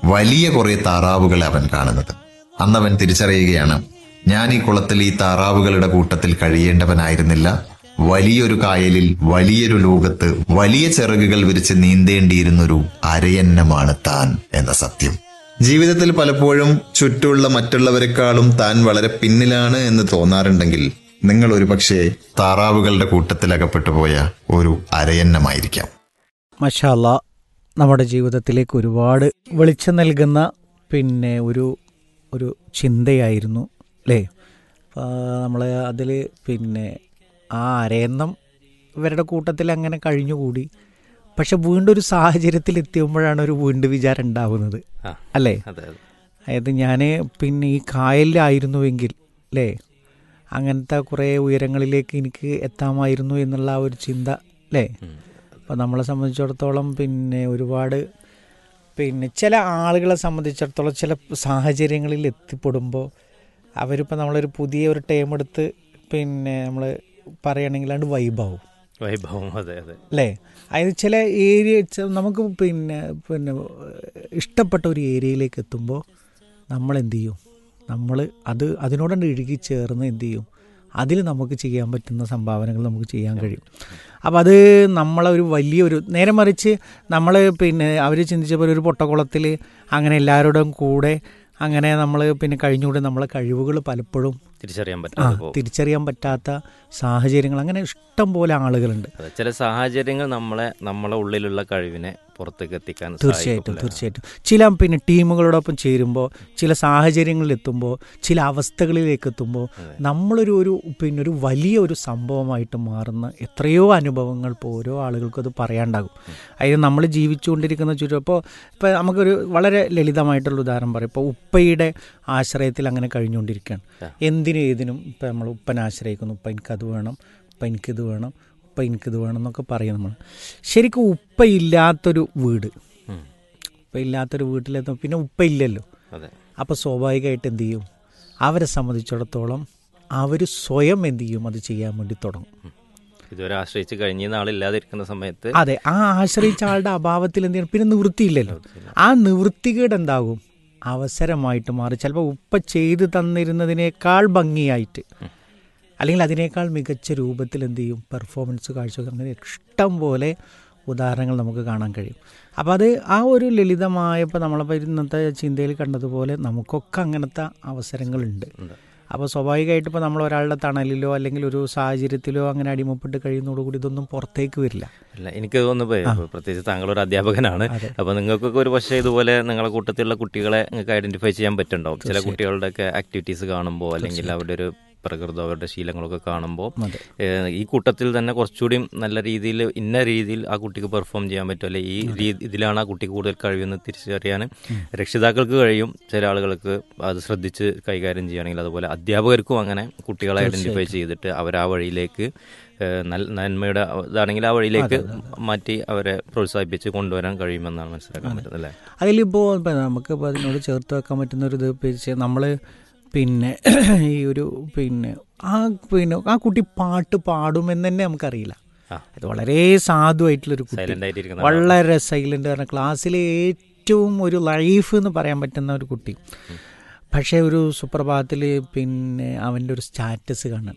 വലിയ കുറെ താറാവുകളെ അവൻ കാണുന്നത് അന്നവൻ തിരിച്ചറിയുകയാണ് ഞാൻ ഈ കുളത്തിൽ ഈ താറാവുകളുടെ കൂട്ടത്തിൽ കഴിയേണ്ടവനായിരുന്നില്ല വലിയൊരു കായലിൽ വലിയൊരു ലോകത്ത് വലിയ ചിറകുകൾ വിരിച്ച് നീന്തേണ്ടിയിരുന്നൊരു അരയന്നമാണ് താൻ എന്ന സത്യം ജീവിതത്തിൽ പലപ്പോഴും ചുറ്റുമുള്ള മറ്റുള്ളവരെക്കാളും താൻ വളരെ പിന്നിലാണ് എന്ന് തോന്നാറുണ്ടെങ്കിൽ നിങ്ങൾ ഒരുപക്ഷെ താറാവുകളുടെ കൂട്ടത്തിൽ അകപ്പെട്ടു പോയ ഒരു അരയന്നമായിരിക്കാം മഷാല്ല നമ്മുടെ ജീവിതത്തിലേക്ക് ഒരുപാട് വെളിച്ചം നൽകുന്ന പിന്നെ ഒരു ഒരു ചിന്തയായിരുന്നു അല്ലേ നമ്മൾ അതിൽ പിന്നെ ആ അരയന്നം ഇവരുടെ കൂട്ടത്തിൽ അങ്ങനെ കഴിഞ്ഞുകൂടി പക്ഷെ വീണ്ടും ഒരു സാഹചര്യത്തിൽ എത്തിയുമ്പോഴാണ് ഒരു വീണ്ടും വിചാരം ഉണ്ടാവുന്നത് ആ. അല്ലേ അതെ അതെ അതായത് ഞാൻ പിന്നെ ഈ കായലിലായിരുന്നുവെങ്കിൽ അല്ലേ അങ്ങനത്തെ കുറേ ഉയരങ്ങളിലേക്ക് എനിക്ക് എത്താമായിരുന്നു എന്നുള്ള ആ ഒരു ചിന്ത അല്ലേ അപ്പോൾ നമ്മളെ സംബന്ധിച്ചിടത്തോളം പിന്നെ ഒരുപാട് പിന്നെ ചില ആളുകളെ സംബന്ധിച്ചിടത്തോളം ചില സാഹചര്യങ്ങളിൽ എത്തിപ്പെടുമ്പോൾ അവരിപ്പോൾ നമ്മളൊരു പുതിയ ഒരു ടൈം എടുത്ത് പിന്നെ നമ്മൾ പറയുകയാണെങ്കിൽ അത് വൈബാവും വൈഭവം അതെ അതെ അല്ലേ അതായത് ചില ഏരിയ ച- നമുക്ക് പിന്നെ പിന്നെ ഇഷ്ടപ്പെട്ട ഒരു ഏരിയയിലേക്ക് എത്തുമ്പോൾ നമ്മൾ എന്ത് ചെയ്യും നമ്മൾ അത് അതിനോടൊന്ന് ഇഴുകി ചേർന്ന് എന്ത് ചെയ്യും അതിൽ നമുക്ക് ചെയ്യാൻ പറ്റുന്ന സംഭാവനകൾ നമുക്ക് ചെയ്യാൻ കഴിയും അപ്പോൾ അത് നമ്മളെ ഒരു വലിയൊരു നേരെ മറിച്ച് നമ്മൾ പിന്നെ അവർ ചിന്തിച്ചപ്പോൾ ഒരു പൊട്ടക്കുളത്തിൽ അങ്ങനെ എല്ലാവരുടെയും കൂടെ അങ്ങനെ നമ്മൾ പിന്നെ കഴിഞ്ഞുകൂടെ നമ്മളെ കഴിവുകൾ പലപ്പോഴും തിരിച്ചറിയാൻ ആ പറ്റാതെ പോകും തിരിച്ചറിയാൻ പറ്റാത്ത സാഹചര്യങ്ങൾ അങ്ങനെ ഇഷ്ടം പോലെ ആളുകളുണ്ട് അതെ ചില സാഹചര്യങ്ങൾ നമ്മളെ നമ്മളെ ഉള്ളിലുള്ള കഴിവിനെ പുറത്തേക്ക് എത്തിക്കാൻ തീർച്ചയായിട്ടും സഹായിക്കും. തീർച്ചയായിട്ടും ചില പിന്നെ ടീമുകളോടൊപ്പം ചേരുമ്പോൾ ചില സാഹചര്യങ്ങളിൽ എത്തുമ്പോൾ ചില അവസ്ഥകളിലേക്ക് എത്തുമ്പോൾ നമ്മളൊരു ഒരു പിന്നെ ഒരു വലിയ ഒരു സംഭവമായിട്ട് മാറുന്ന എത്രയോ അനുഭവങ്ങൾ ഇപ്പോൾ ഓരോ ആളുകൾക്കും അത് പറയാണ്ടാകും അതായത് നമ്മൾ ജീവിച്ചുകൊണ്ടിരിക്കുന്ന ചുറ്റും ഇപ്പോൾ ഇപ്പോൾ നമുക്കൊരു വളരെ ലളിതമായിട്ടുള്ള ഉദാഹരണം പറയാം ഇപ്പോൾ ഉപ്പയുടെ ആശ്രയത്തിൽ അങ്ങനെ കഴിഞ്ഞുകൊണ്ടിരിക്കുകയാണ് എന്തിനും ഏതിനും ഇപ്പോൾ നമ്മൾ ഉപ്പനെ ആശ്രയിക്കുന്നു ഉപ്പ എനിക്കത് വേണം ഉപ്പ എനിക്കിത് വേണം ഉപ്പ എനിക്കിത് വേണം എന്നൊക്കെ പറയും നമ്മൾ ശരിക്കും ഉപ്പ ഇല്ലാത്തൊരു വീട് ഉം. ഉപ്പ ഇല്ലാത്തൊരു വീട്ടിലെത്തും പിന്നെ ഉപ്പ ഇല്ലല്ലോ അതെ അപ്പോൾ സ്വാഭാവികമായിട്ട് എന്ത് ചെയ്യും അവരെ സംബന്ധിച്ചിടത്തോളം അവർ സ്വയം എന്ത് ചെയ്യും അത് ചെയ്യാൻ വേണ്ടി തുടങ്ങും ഇതുവരെ ആശ്രയിച്ച് കഴിഞ്ഞ നാളില്ലാതിരിക്കുന്ന സമയത്ത് അതെ ആ ആശ്രയിച്ച ആളുടെ അഭാവത്തിൽ എന്ത് ചെയ്യണം പിന്നെ നിവൃത്തിയില്ലല്ലോ ആ നിവൃത്തികേട് എന്താകും അവസരമായിട്ട് മാറി ചിലപ്പോൾ ഉപ്പ ചെയ്തു തന്നിരുന്നതിനേക്കാൾ ഭംഗിയായിട്ട് അല്ലെങ്കിൽ അതിനേക്കാൾ മികച്ച രൂപത്തിൽ എന്ത് ചെയ്യും പെർഫോമൻസ് കാഴ്ചവെക്കും അങ്ങനെ ഇഷ്ടം പോലെ ഉദാഹരണങ്ങൾ നമുക്ക് കാണാൻ കഴിയും അപ്പോൾ അത് ആ ഒരു ലളിതമായ ഇപ്പോൾ നമ്മളിപ്പോൾ ഇന്നത്തെ ചിന്തയിൽ കണ്ടതുപോലെ നമുക്കൊക്കെ അങ്ങനത്തെ അവസരങ്ങളുണ്ട് ഉണ്ട്. അപ്പോൾ സ്വാഭാവികമായിട്ട് ഇപ്പോൾ നമ്മൾ ഒരാളുടെ തണലിലോ അല്ലെങ്കിൽ ഒരു സാഹചര്യത്തിലോ അങ്ങനെ അടിമപ്പെട്ട് കഴിയുന്നതോടുകൂടി ഇതൊന്നും പുറത്തേക്ക് വരില്ല അല്ല എനിക്ക് തോന്നുന്നു പ്രത്യേകിച്ച് താങ്കളൊരു അധ്യാപകനാണ് അതെ. അപ്പൊ നിങ്ങൾക്കൊക്കെ ഒരു പക്ഷേ ഇതുപോലെ നിങ്ങളെ കൂട്ടത്തിലുള്ള കുട്ടികളെ നിങ്ങൾക്ക് ഐഡന്റിഫൈ ചെയ്യാൻ പറ്റുന്നുണ്ടാവും ചില കുട്ടികളുടെ ഒക്കെ ആക്ടിവിറ്റീസ് കാണുമ്പോൾ അല്ലെങ്കിൽ അവരുടെ ഒരു പ്രകൃതം അവരുടെ ശീലങ്ങളൊക്കെ കാണുമ്പോൾ അതെ ഏഹ് ഈ കൂട്ടത്തിൽ തന്നെ കുറച്ചുകൂടി നല്ല രീതിയിൽ ഇന്ന രീതിയിൽ ആ കുട്ടിക്ക് പെർഫോം ചെയ്യാൻ പറ്റും അല്ലെ ഈ രീതി ഇതിലാണ് ആ കുട്ടിക്ക് കൂടുതൽ കഴിവെന്ന് തിരിച്ചറിയാൻ രക്ഷിതാക്കൾക്ക് കഴിയും ചില ആളുകൾക്ക് അത് ശ്രദ്ധിച്ച് കൈകാര്യം ചെയ്യുകയാണെങ്കിൽ അതുപോലെ അധ്യാപകർക്കും അങ്ങനെ കുട്ടികളെ ഐഡന്റിഫൈ ചെയ്തിട്ട് അവർ ആ വഴിയിലേക്ക് ഏഹ് നൽ- നന്മയുടെ ഇതാണെങ്കിൽ ആ വഴിയിലേക്ക് മാറ്റി അവരെ പ്രോത്സാഹിപ്പിച്ച് കൊണ്ടുവരാൻ കഴിയുമെന്നാണ് മനസ്സിലാക്കാൻ പറ്റുന്നത് അല്ലേ അതിലിപ്പോൾ ഇപ്പം നമുക്കിപ്പോൾ അതിനോട് ചേർത്ത് വെക്കാൻ പറ്റുന്ന ഒരു ഇത് വെച്ച് നമ്മൾ പിന്നെ ഈ ഒരു പിന്നെ ആ പിന്നെ ആ കുട്ടി പാട്ട് പാടുമെന്ന് തന്നെ നമുക്കറിയില്ല ആ. അത് വളരെ സാധുവായിട്ടുള്ളൊരു കുട്ടി സൈലന്റ് ആയിട്ടിരിക്കുന്ന വളരെ സൈലൻ്റ് കാരണം ക്ലാസ്സിലെ ഏറ്റവും ഒരു ലൈഫ് എന്ന് പറയാൻ പറ്റുന്ന ഒരു കുട്ടി പക്ഷേ ഒരു സുപ്രഭാതത്തിൽ പിന്നെ അവൻ്റെ ഒരു സ്റ്റാറ്റസ് കാണാൻ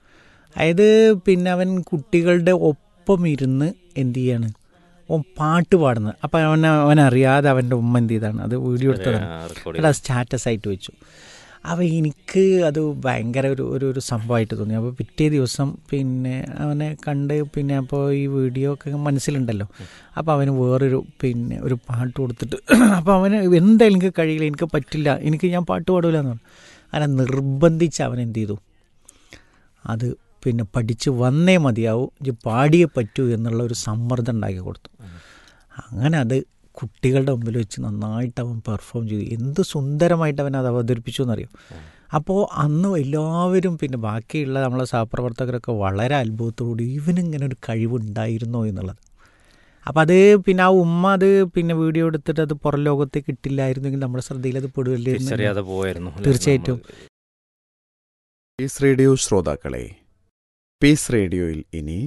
അതായത് പിന്നെ അവൻ കുട്ടികളുടെ ഒപ്പം ഇരുന്ന് എന്ത് ചെയ്യാണ് ഓൻ പാട്ട് പാടുന്നത് അപ്പം അവൻ അവനറിയാതെ അവൻ്റെ ഉമ്മ എന്ത് ചെയ്താണ് അത് വീഡിയോ എടുത്തതാണ് റെക്കോർഡ് അത് സ്റ്റാറ്റസ് ആയിട്ട് വെച്ചു അപ്പോൾ എനിക്ക് അത് ഭയങ്കര ഒരു ഒരു ഒരു സംഭവമായിട്ട് തോന്നി അപ്പോൾ പിറ്റേ ദിവസം പിന്നെ അവനെ കണ്ട് പിന്നെ അപ്പോൾ ഈ വീഡിയോ ഒക്കെ മനസ്സിലുണ്ടല്ലോ അപ്പോൾ അവന് വേറൊരു പിന്നെ ഒരു പാട്ട് കൊടുത്തിട്ട് അപ്പോൾ അവന് എന്തായാലും എനിക്ക് കഴിയില്ല എനിക്ക് പറ്റില്ല എനിക്ക് ഞാൻ പാട്ട് പാടില്ല എന്ന് പറഞ്ഞു അങ്ങനെ നിർബന്ധിച്ച് അവൻ എന്ത് ചെയ്തു അത് പിന്നെ പഠിച്ച് വന്നേ മതിയാവും ഇത് പാടിയേ പറ്റൂ എന്നുള്ള ഒരു സമ്മർദ്ദം ഉണ്ടാക്കി കൊടുത്തു അങ്ങനെ അത് കുട്ടികളുടെ മുമ്പിൽ വെച്ച് നന്നായിട്ട് അവൻ പെർഫോം ചെയ്തു എന്ത് സുന്ദരമായിട്ട് അവൻ അത് അവതരിപ്പിച്ചു എന്നറിയോ അപ്പോൾ അന്ന് എല്ലാവരും പിന്നെ ബാക്കിയുള്ള നമ്മളെ സഹപ്രവർത്തകരൊക്കെ വളരെ അത്ഭുതത്തോടുകൂടി ഇവനിങ്ങനെ ഒരു കഴിവുണ്ടായിരുന്നോ എന്നുള്ളത് അപ്പം അത് പിന്നെ ആ ഉമ്മ അത് പിന്നെ വീഡിയോ എടുത്തിട്ട് അത് പുറം ലോകത്തേക്ക് ഇട്ടില്ലായിരുന്നെങ്കിൽ നമ്മുടെ ശ്രദ്ധയിൽ അത് പെടുവല്ലേ എന്ന് തിരിച്ചറിയാതെ പോയായിരുന്നു അല്ലേ? തീർച്ചയായിട്ടും. പീസ് റേഡിയോ ശ്രോതാക്കളെ പീസ് റേഡിയോയിൽ ഇനി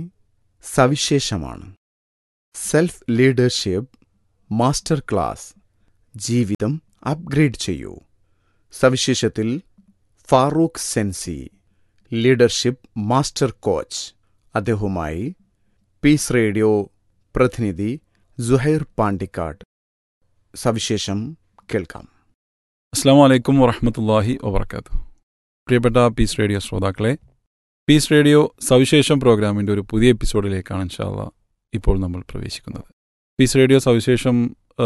സവിശേഷമാണ് സെൽഫ് ലീഡർഷിപ്പ് മാസ്റ്റർ ക്ലാസ് ജീവിതം അപ്ഗ്രേഡ് ചെയ്യൂ സവിശേഷത്തിൽ Farooq sensei leadership master coach അദ്ദേഹവുമായി പീസ് റേഡിയോ പ്രതിനിധി സുഹൈർ പാണ്ടിക്കാട് സവിശേഷം കേൾക്കാം അസ്സാം വലൈക്കും വറഹമത്തല്ലാഹി വബർക്കാത്തു പ്രിയപ്പെട്ട പീസ് റേഡിയോ ശ്രോതാക്കളെ പീസ് റേഡിയോ സവിശേഷം പ്രോഗ്രാമിൻ്റെ ഒരു പുതിയ എപ്പിസോഡിലേക്കാണ് ഇൻഷാല്ല ഇപ്പോൾ നമ്മൾ പ്രവേശിക്കുന്നത് പീസ് റേഡിയോ സവിശേഷം ആ,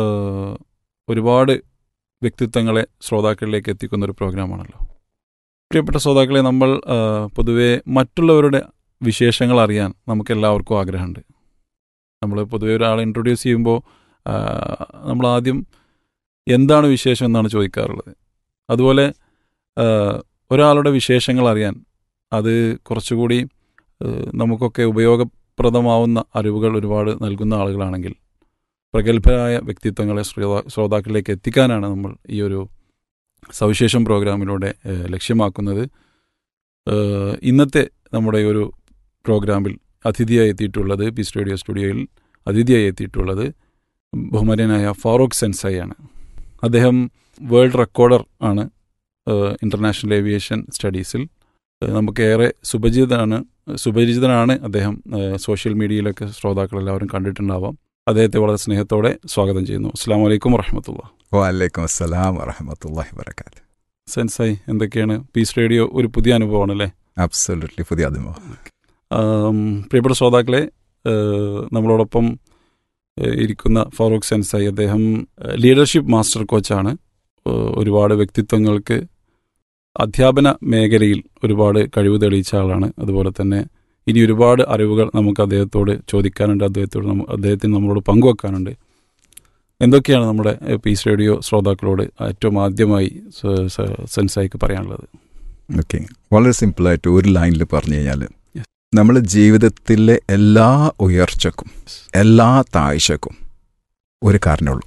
ഒരുപാട് വ്യക്തിത്വങ്ങളെ ശ്രോതാക്കളിലേക്ക് എത്തിക്കുന്ന ഒരു പ്രോഗ്രാമാണല്ലോ പ്രിയപ്പെട്ട ശ്രോതാക്കളെ നമ്മൾ ആ, പൊതുവെ മറ്റുള്ളവരുടെ വിശേഷങ്ങൾ അറിയാൻ നമുക്കെല്ലാവർക്കും ആഗ്രഹമുണ്ട് നമ്മൾ പൊതുവെ ഒരാളെ ഇൻട്രൊഡ്യൂസ് ചെയ്യുമ്പോൾ ആ, നമ്മൾ ആദ്യം എന്താണ് വിശേഷം എന്നാണ് ചോദിക്കാറുള്ളത് അതുപോലെ ആ, ഒരാളുടെ വിശേഷങ്ങൾ അറിയാൻ അത് കുറച്ചുകൂടി ആ, നമുക്കൊക്കെ ഉപയോഗപ്രദമാവുന്ന അറിവുകൾ ഒരുപാട് നൽകുന്ന ആളുകളാണെങ്കിൽ പ്രഗത്ഭരായ വ്യക്തിത്വങ്ങളെ ശ്രോതാ ശ്രോതാക്കളിലേക്ക് എത്തിക്കാനാണ് നമ്മൾ ഈ ഒരു സവിശേഷം പ്രോഗ്രാമിലൂടെ ആ, ലക്ഷ്യമാക്കുന്നത് ആ, ഇന്നത്തെ നമ്മുടെ ഈ ഒരു പ്രോഗ്രാമിൽ അതിഥിയായി എത്തിയിട്ടുള്ളത് പീസ് റേഡിയോ സ്റ്റുഡിയോയിൽ അതിഥിയായി എത്തിയിട്ടുള്ളത് ബഹുമാന്യനായ ഫാറൂഖ് സെൻസായിയാണ് അദ്ദേഹം വേൾഡ് റെക്കോർഡർ ആണ് ഏഹ് ഇന്റർനാഷണൽ ഏവിയേഷൻ സ്റ്റഡീസിൽ ഏഹ് നമുക്കേറെ സുപരിചിതനാണ് സുപരിചിതനാണ് അദ്ദേഹം ഏഹ് സോഷ്യൽ മീഡിയയിലൊക്കെ ശ്രോതാക്കൾ എല്ലാവരും കണ്ടിട്ടുണ്ടാവാം അദ്ദേഹത്തെ വളരെ സ്നേഹത്തോടെ സ്വാഗതം ചെയ്യുന്നു അസ്സാം വലൈക്കും വറഹമത്തുള്ള വലൈക്കും അസ്സലാം വറഹമത്തല്ലാഹി വബർക്കാത്ത് സെൻസായി എന്തൊക്കെയാണ് പീസ് റേഡിയോ ഒരു പുതിയ അനുഭവമാണല്ലേ അബ്സൊല്യൂട്ട്ലി പുതിയ അനുഭവം ആം, പ്രിയപ്പെട്ട ശ്രോതാക്കളെ ഏഹ് നമ്മളോടൊപ്പം ഏഹ് ഇരിക്കുന്ന ഫാറൂഖ് സെൻസായി അദ്ദേഹം ഏഹ് ലീഡർഷിപ്പ് മാസ്റ്റർ കോച്ചാണ് ഏഹ് ഒരുപാട് വ്യക്തിത്വങ്ങൾക്ക് അധ്യാപന മേഖലയിൽ ഒരുപാട് കഴിവ് തെളിയിച്ച ആളാണ് അതുപോലെ തന്നെ ഇനി ഒരുപാട് അറിവുകൾ നമുക്ക് അദ്ദേഹത്തോട് ചോദിക്കാനുണ്ട് അദ്ദേഹത്തോട് നമ്മ- അദ്ദേഹത്തിന് നമ്മളോട് പങ്കുവെക്കാനുണ്ട് എന്തൊക്കെയാണ് നമ്മുടെ ഏഹ് പീസ് റേഡിയോ ശ്രോതാക്കളോട് ഏറ്റവും ആദ്യമായി സ- സ- സെൻസായിക്ക് പറയാനുള്ളത് ഓക്കെ വളരെ സിമ്പിളായിട്ട് ഒരു ലൈനിൽ പറഞ്ഞു കഴിഞ്ഞാൽ Yes. നമ്മുടെ ജീവിതത്തിലെ എല്ലാ ഉയർച്ചക്കും എല്ലാ താഴ്ചക്കും ഒരു കാരണമുള്ളൂ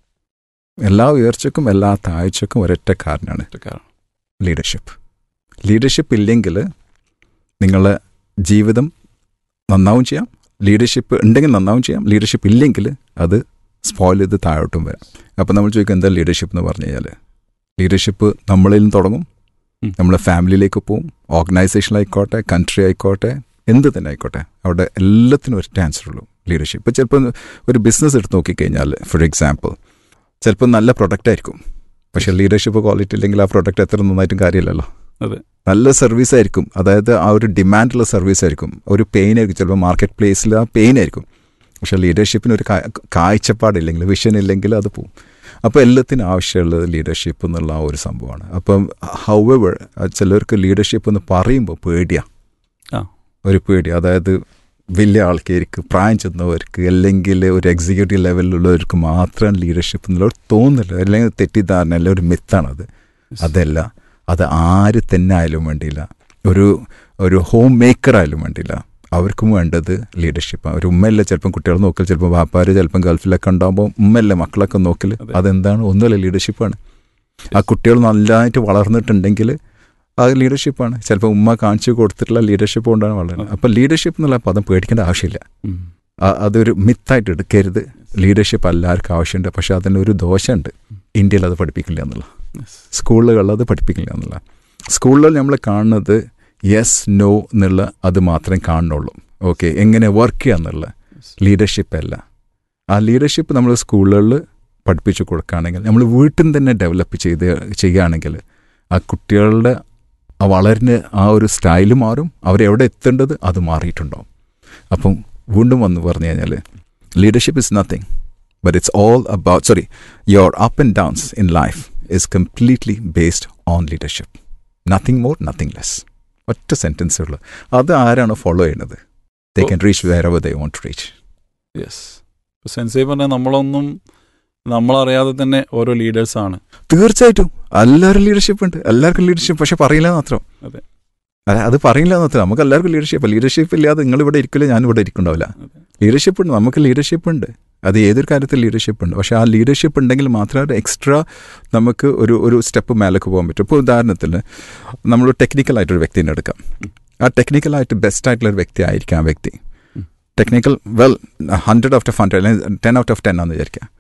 എല്ലാ ഉയർച്ചക്കും എല്ലാ താഴ്ചക്കും ഒരൊറ്റ കാരണമാണ് ഇതൊക്കെയാണ്. ലീഡർഷിപ്പ് ലീഡർഷിപ്പ് ഇല്ലെങ്കിൽ നിങ്ങളെ ജീവിതം നന്നാവും ചെയ്യാം ലീഡർഷിപ്പ് ഉണ്ടെങ്കിൽ നന്നാവും ചെയ്യാം ലീഡർഷിപ്പ് ഇല്ലെങ്കിൽ അത് സ്പോയിൽ ചെയ്ത് താഴോട്ടും വരാം അപ്പം നമ്മൾ ചോദിക്കും എന്താ ലീഡർഷിപ്പ് എന്ന് പറഞ്ഞു കഴിഞ്ഞാൽ ലീഡർഷിപ്പ് നമ്മളിൽ നിന്ന് തുടങ്ങും ഉം. നമ്മളെ ഫാമിലിയിലേക്ക് പോവും ഓർഗനൈസേഷനിലായിക്കോട്ടെ കൺട്രി ആയിക്കോട്ടെ എന്ത് തന്നെ ആയിക്കോട്ടെ അവിടെ എല്ലാത്തിനും ഒരു ആൻസർ ഉള്ളൂ ലീഡർഷിപ്പ് ഇപ്പോൾ ചിലപ്പോൾ ഒരു ബിസിനസ് എടുത്ത് നോക്കിക്കഴിഞ്ഞാൽ ഫോർ എക്സാമ്പിൾ ചിലപ്പോൾ നല്ല പ്രൊഡക്റ്റ് ആയിരിക്കും പക്ഷേ ലീഡർഷിപ്പ് ക്വാളിറ്റി ഇല്ലെങ്കിൽ ആ പ്രൊഡക്റ്റ് എത്ര നന്നായിട്ടും കാര്യമില്ലല്ലോ അതെ. നല്ല സർവീസ് ആയിരിക്കും അതായത് ആ ഒരു ഡിമാൻഡുള്ള സർവീസ് ആയിരിക്കും ഒരു പെയിൻ ആയിരിക്കും ചിലപ്പോൾ മാർക്കറ്റ് പ്ലേസിൽ ആ പെയിൻ ആയിരിക്കും പക്ഷേ ലീഡർഷിപ്പിന് ഒരു കാ- കാഴ്ചപ്പാടില്ലെങ്കിൽ വിഷൻ ഇല്ലെങ്കിൽ അത് പോവും അപ്പോൾ എല്ലാത്തിനും ആവശ്യമുള്ളത് ലീഡർഷിപ്പ് എന്നുള്ള ആ ഒരു സംഭവമാണ് അപ്പം ഹൗവർ ചിലർക്ക് ലീഡർഷിപ്പ് എന്ന് പറയുമ്പോൾ പേടിയാണ് ആ. ഒരു പേടി അതായത് വലിയ ആൾക്കാർക്ക് പ്രായം ചെന്നവർക്ക് അല്ലെങ്കിൽ ഒരു എക്സിക്യൂട്ടീവ് ലെവലിലുള്ളവർക്ക് മാത്രം ലീഡർഷിപ്പ് എന്നുള്ള ഒരു തോന്നില്ല അല്ലെങ്കിൽ തെറ്റിദ്ധാരണ അല്ല ഒരു മിത്താണത് അതല്ല അത് ആര് തന്നെ ആയാലും വേണ്ടിയില്ല ഒരു ഒരു ഹോം മേക്കർ ആയാലും വേണ്ടിയില്ല അവർക്കും വേണ്ടത് ലീഡർഷിപ്പാണ് ഒരു ഉമ്മയല്ല ചിലപ്പം കുട്ടികൾ നോക്കൽ ചിലപ്പോൾ വാപ്പാര് ചിലപ്പം ഗൾഫിലൊക്കെ ഉണ്ടാകുമ്പോൾ ഉമ്മയല്ല മക്കളൊക്കെ നോക്കൽ അതെ. അതെന്താണ് ഒന്നുമല്ല ലീഡർഷിപ്പാണ് ആ കുട്ടികൾ നല്ലതായിട്ട് വളർന്നിട്ടുണ്ടെങ്കിൽ അത് ലീഡർഷിപ്പാണ് ചിലപ്പോൾ ഉമ്മ കാണിച്ചു കൊടുത്തിട്ടുള്ള ലീഡർഷിപ്പ് കൊണ്ടാണ് വളരുന്നത് അപ്പം ലീഡർഷിപ്പ് എന്നുള്ള പദം പേടിക്കേണ്ട ആവശ്യമില്ല ഉം. ആ- അതൊരു മിത്തായിട്ട് എടുക്കരുത് ലീഡർഷിപ്പ് എല്ലാവർക്കും ആവശ്യമുണ്ട് പക്ഷെ അതിന് ഒരു ദോഷമുണ്ട് ഇന്ത്യയിൽ അത് പഠിപ്പിക്കില്ല എന്നുള്ള Yes. സ്കൂളുകളിൽ അത് പഠിപ്പിക്കില്ല എന്നുള്ള സ്കൂളിൽ നമ്മൾ കാണുന്നത് യെസ് നോ എന്നുള്ള അത് മാത്രമേ കാണുന്നുള്ളൂ ഓക്കെ എങ്ങനെ വർക്ക് ചെയ്യുക എന്നുള്ള ലീഡർഷിപ്പ് അല്ല ആ ലീഡർഷിപ്പ് നമ്മൾ സ്കൂളുകളിൽ പഠിപ്പിച്ചു കൊടുക്കുകയാണെങ്കിൽ നമ്മൾ വീട്ടിൽ നിന്ന് തന്നെ ഡെവലപ്പ് ചെയ്ത് ചെയ്യുകയാണെങ്കിൽ ആ കുട്ടികളുടെ ആ വളരുന്ന ആ ഒരു സ്റ്റൈല് മാറും അവരെവിടെ എത്തേണ്ടത് അത് മാറിയിട്ടുണ്ടാവും അപ്പം വീണ്ടും വന്ന് പറഞ്ഞു കഴിഞ്ഞാൽ leadership is nothing but it's all about sorry your up and downs in life is completely based on leadership nothing more nothing less ഒറ്റ സെൻറ്റൻസേ ഉള്ളൂ അത് ആരാണ് ഫോളോ ചെയ്യുന്നത് they can reach wherever they want to reach yes sensei പറഞ്ഞാൽ നമ്മളൊന്നും നമ്മളറിയാതെ തന്നെ ഓരോ ലീഡേഴ്സാണ് തീർച്ചയായിട്ടും എല്ലാവരും ലീഡർഷിപ്പ് ഉണ്ട് എല്ലാവർക്കും ലീഡർഷിപ്പ് പക്ഷെ പറയില്ല മാത്രം അതെ. അല്ല, അത് പറയില്ല മാത്രം നമുക്ക് എല്ലാവർക്കും ലീഡർഷിപ്പ് ലീഡർഷിപ്പ് ഇല്ലാതെ നിങ്ങൾ ഇവിടെ ഇരിക്കില്ല ഞാൻ ഇവിടെ ഇരിക്കണ്ടാവില്ല അതെ. ലീഡർഷിപ്പ് ഉണ്ട് നമുക്ക് ലീഡർഷിപ്പ് ഉണ്ട് അത് ഏതൊരു കാര്യത്തിൽ ലീഡർഷിപ്പ് ഉണ്ട് പക്ഷേ ആ ലീഡർഷിപ്പ് ഉണ്ടെങ്കിൽ മാത്രമേ എക്സ്ട്രാ നമുക്ക് ഒരു ഒരു സ്റ്റെപ്പ് മേലേക്ക് പോകാൻ പറ്റും ഇപ്പോൾ ഉദാഹരണത്തിന് നമ്മൾ ടെക്നിക്കലായിട്ടൊരു വ്യക്തിനെ എടുക്കാം ആ ടെക്നിക്കലായിട്ട് ബെസ്റ്റ് ആയിട്ടുള്ള ഒരു വ്യക്തി ആയിരിക്കാം ആ വ്യക്തി technical well hundred out of hundred അല്ലെങ്കിൽ ടെൻ ഔട്ട് ഓഫ് ടെൻ ആണെന്ന് വിചാരിക്കാം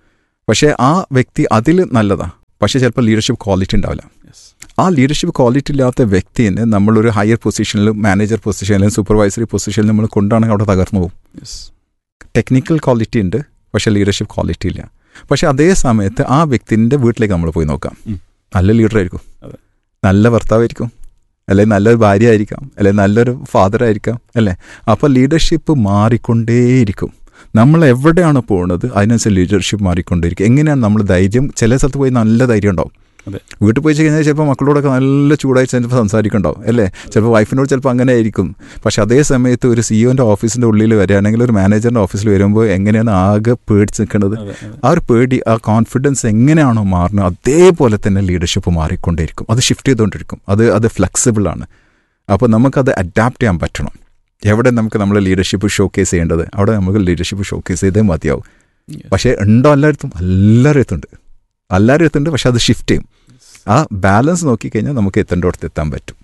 പക്ഷേ ആ വ്യക്തി അതിൽ നല്ലതാ പക്ഷേ ചിലപ്പോൾ ലീഡർഷിപ്പ് ക്വാളിറ്റി ഉണ്ടാവില്ല ആ ലീഡർഷിപ്പ് ക്വാളിറ്റി ഇല്ലാത്ത വ്യക്തിനെ നമ്മളൊരു ഹയർ പൊസിഷനിൽ മാനേജർ പൊസിഷനിലും സൂപ്പർവൈസറി പൊസിഷനിൽ നമ്മൾ കൊണ്ടാണെങ്കിൽ അവിടെ തകർന്നു പോകും ടെക്നിക്കൽ ക്വാളിറ്റി ഉണ്ട് പക്ഷേ ലീഡർഷിപ്പ് ക്വാളിറ്റി ഇല്ല പക്ഷേ അതേ സമയത്ത് ആ വ്യക്തിൻ്റെ വീട്ടിലേക്ക് നമ്മൾ പോയി നോക്കാം ഉം. നല്ല ലീഡർ ആയിരിക്കും അതെ. നല്ല ഭർത്താവായിരിക്കും അല്ലെങ്കിൽ നല്ലൊരു ഭാര്യ ആയിരിക്കാം അല്ലെങ്കിൽ നല്ലൊരു ഫാദർ ആയിരിക്കാം അല്ലേ അപ്പോൾ ലീഡർഷിപ്പ് മാറിക്കൊണ്ടേയിരിക്കും നമ്മൾ എവിടെയാണ് പോകുന്നത് അതിനനുസരിച്ച് ലീഡർഷിപ്പ് മാറിക്കൊണ്ടേയിരിക്കും എങ്ങനെയാണ് നമ്മൾ ധൈര്യം ചില സ്ഥലത്ത് പോയി നല്ല ധൈര്യം ഉണ്ടാവും അതെ. വീട്ടിൽ പോയി കഴിഞ്ഞാൽ ചിലപ്പോൾ മക്കളോടൊക്കെ നല്ല ചൂടായി ചിലപ്പോൾ സംസാരിക്കുന്നുണ്ടാവും അല്ലേ ചിലപ്പോൾ വൈഫിനോട് ചിലപ്പോൾ അങ്ങനെ ആയിരിക്കും പക്ഷെ അതേ സമയത്ത് ഒരു സിഇഒൻ്റെ ഓഫീസിൻ്റെ ഉള്ളിൽ വരികയാണെങ്കിൽ ഒരു മാനേജറിൻ്റെ ഓഫീസിൽ വരുമ്പോൾ എങ്ങനെയാണ് ആകെ പേടിച്ച് നിൽക്കുന്നത് അതെ അതെ ആ ഒരു പേടി ആ കോൺഫിഡൻസ് എങ്ങനെയാണോ മാറുന്നത് അതേപോലെ തന്നെ ലീഡർഷിപ്പ് മാറിക്കൊണ്ടേയിരിക്കും അത് ഷിഫ്റ്റ് ചെയ്തുകൊണ്ടിരിക്കും അത് അത് ഫ്ലെക്സിബിൾ ആണ് അപ്പോൾ നമുക്കത് അഡാപ്റ്റ് ചെയ്യാൻ പറ്റണം എവിടെ നമുക്ക് നമ്മളെ ലീഡർഷിപ്പ് ഷോക്കേസ് ചെയ്യേണ്ടത് അവിടെ നമുക്ക് ലീഡർഷിപ്പ് ഷോക്കേസ് ചെയ്തേ മതിയാവും പക്ഷേ ഉണ്ടോ എല്ലായിടത്തും എല്ലായിടത്തും ഉണ്ട് എല്ലാവരും ഉണ്ട് പക്ഷെ അത് ഷിഫ്റ്റ് ചെയ്യും ആ ബാലൻസ് നോക്കിക്കഴിഞ്ഞാൽ നമുക്ക് എത്തേണ്ടടുത്ത് എത്താൻ പറ്റും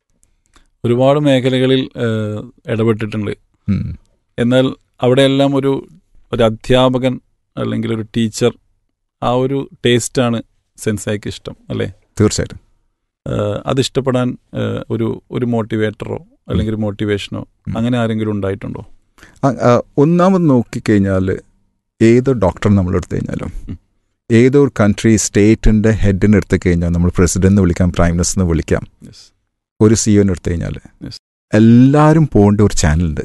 ഒരുപാട് മേഖലകളിൽ ഏഹ്, ഇടപെട്ടിട്ടുണ്ട് ഉം. എന്നാൽ അവിടെയെല്ലാം ഒരു ഒരു അധ്യാപകൻ അല്ലെങ്കിൽ ഒരു ടീച്ചർ ആ ഒരു ടേസ്റ്റാണ് സെൻസായിക്ക് ഇഷ്ടം അല്ലേ തീർച്ചയായിട്ടും ഏഹ്, അതിഷ്ടപ്പെടാൻ ഏഹ്, ഒരു ഒരു മോട്ടിവേറ്ററോ അല്ലെങ്കിൽ ഒരു മോട്ടിവേഷനോ ഉം. അങ്ങനെ ആരെങ്കിലും ഉണ്ടായിട്ടുണ്ടോ ആ- ആ, ഒന്നാമത് നോക്കിക്കഴിഞ്ഞാൽ ഏത് ഡോക്ടർ നമ്മൾ എടുത്തു കഴിഞ്ഞാലും ഉം. ഏതൊരു കൺട്രി സ്റ്റേറ്റിൻ്റെ ഹെഡിനെ എടുത്തു കഴിഞ്ഞാൽ നമ്മൾ പ്രസിഡന്റ് എന്ന് വിളിക്കാം പ്രൈം മിനിസ്റ്റർ എന്ന് വിളിക്കാം Yes. ഒരു സിഒനെ എടുത്തു കഴിഞ്ഞാൽ Yes. എല്ലാവരും പോകേണ്ട ഒരു ചാനലുണ്ട്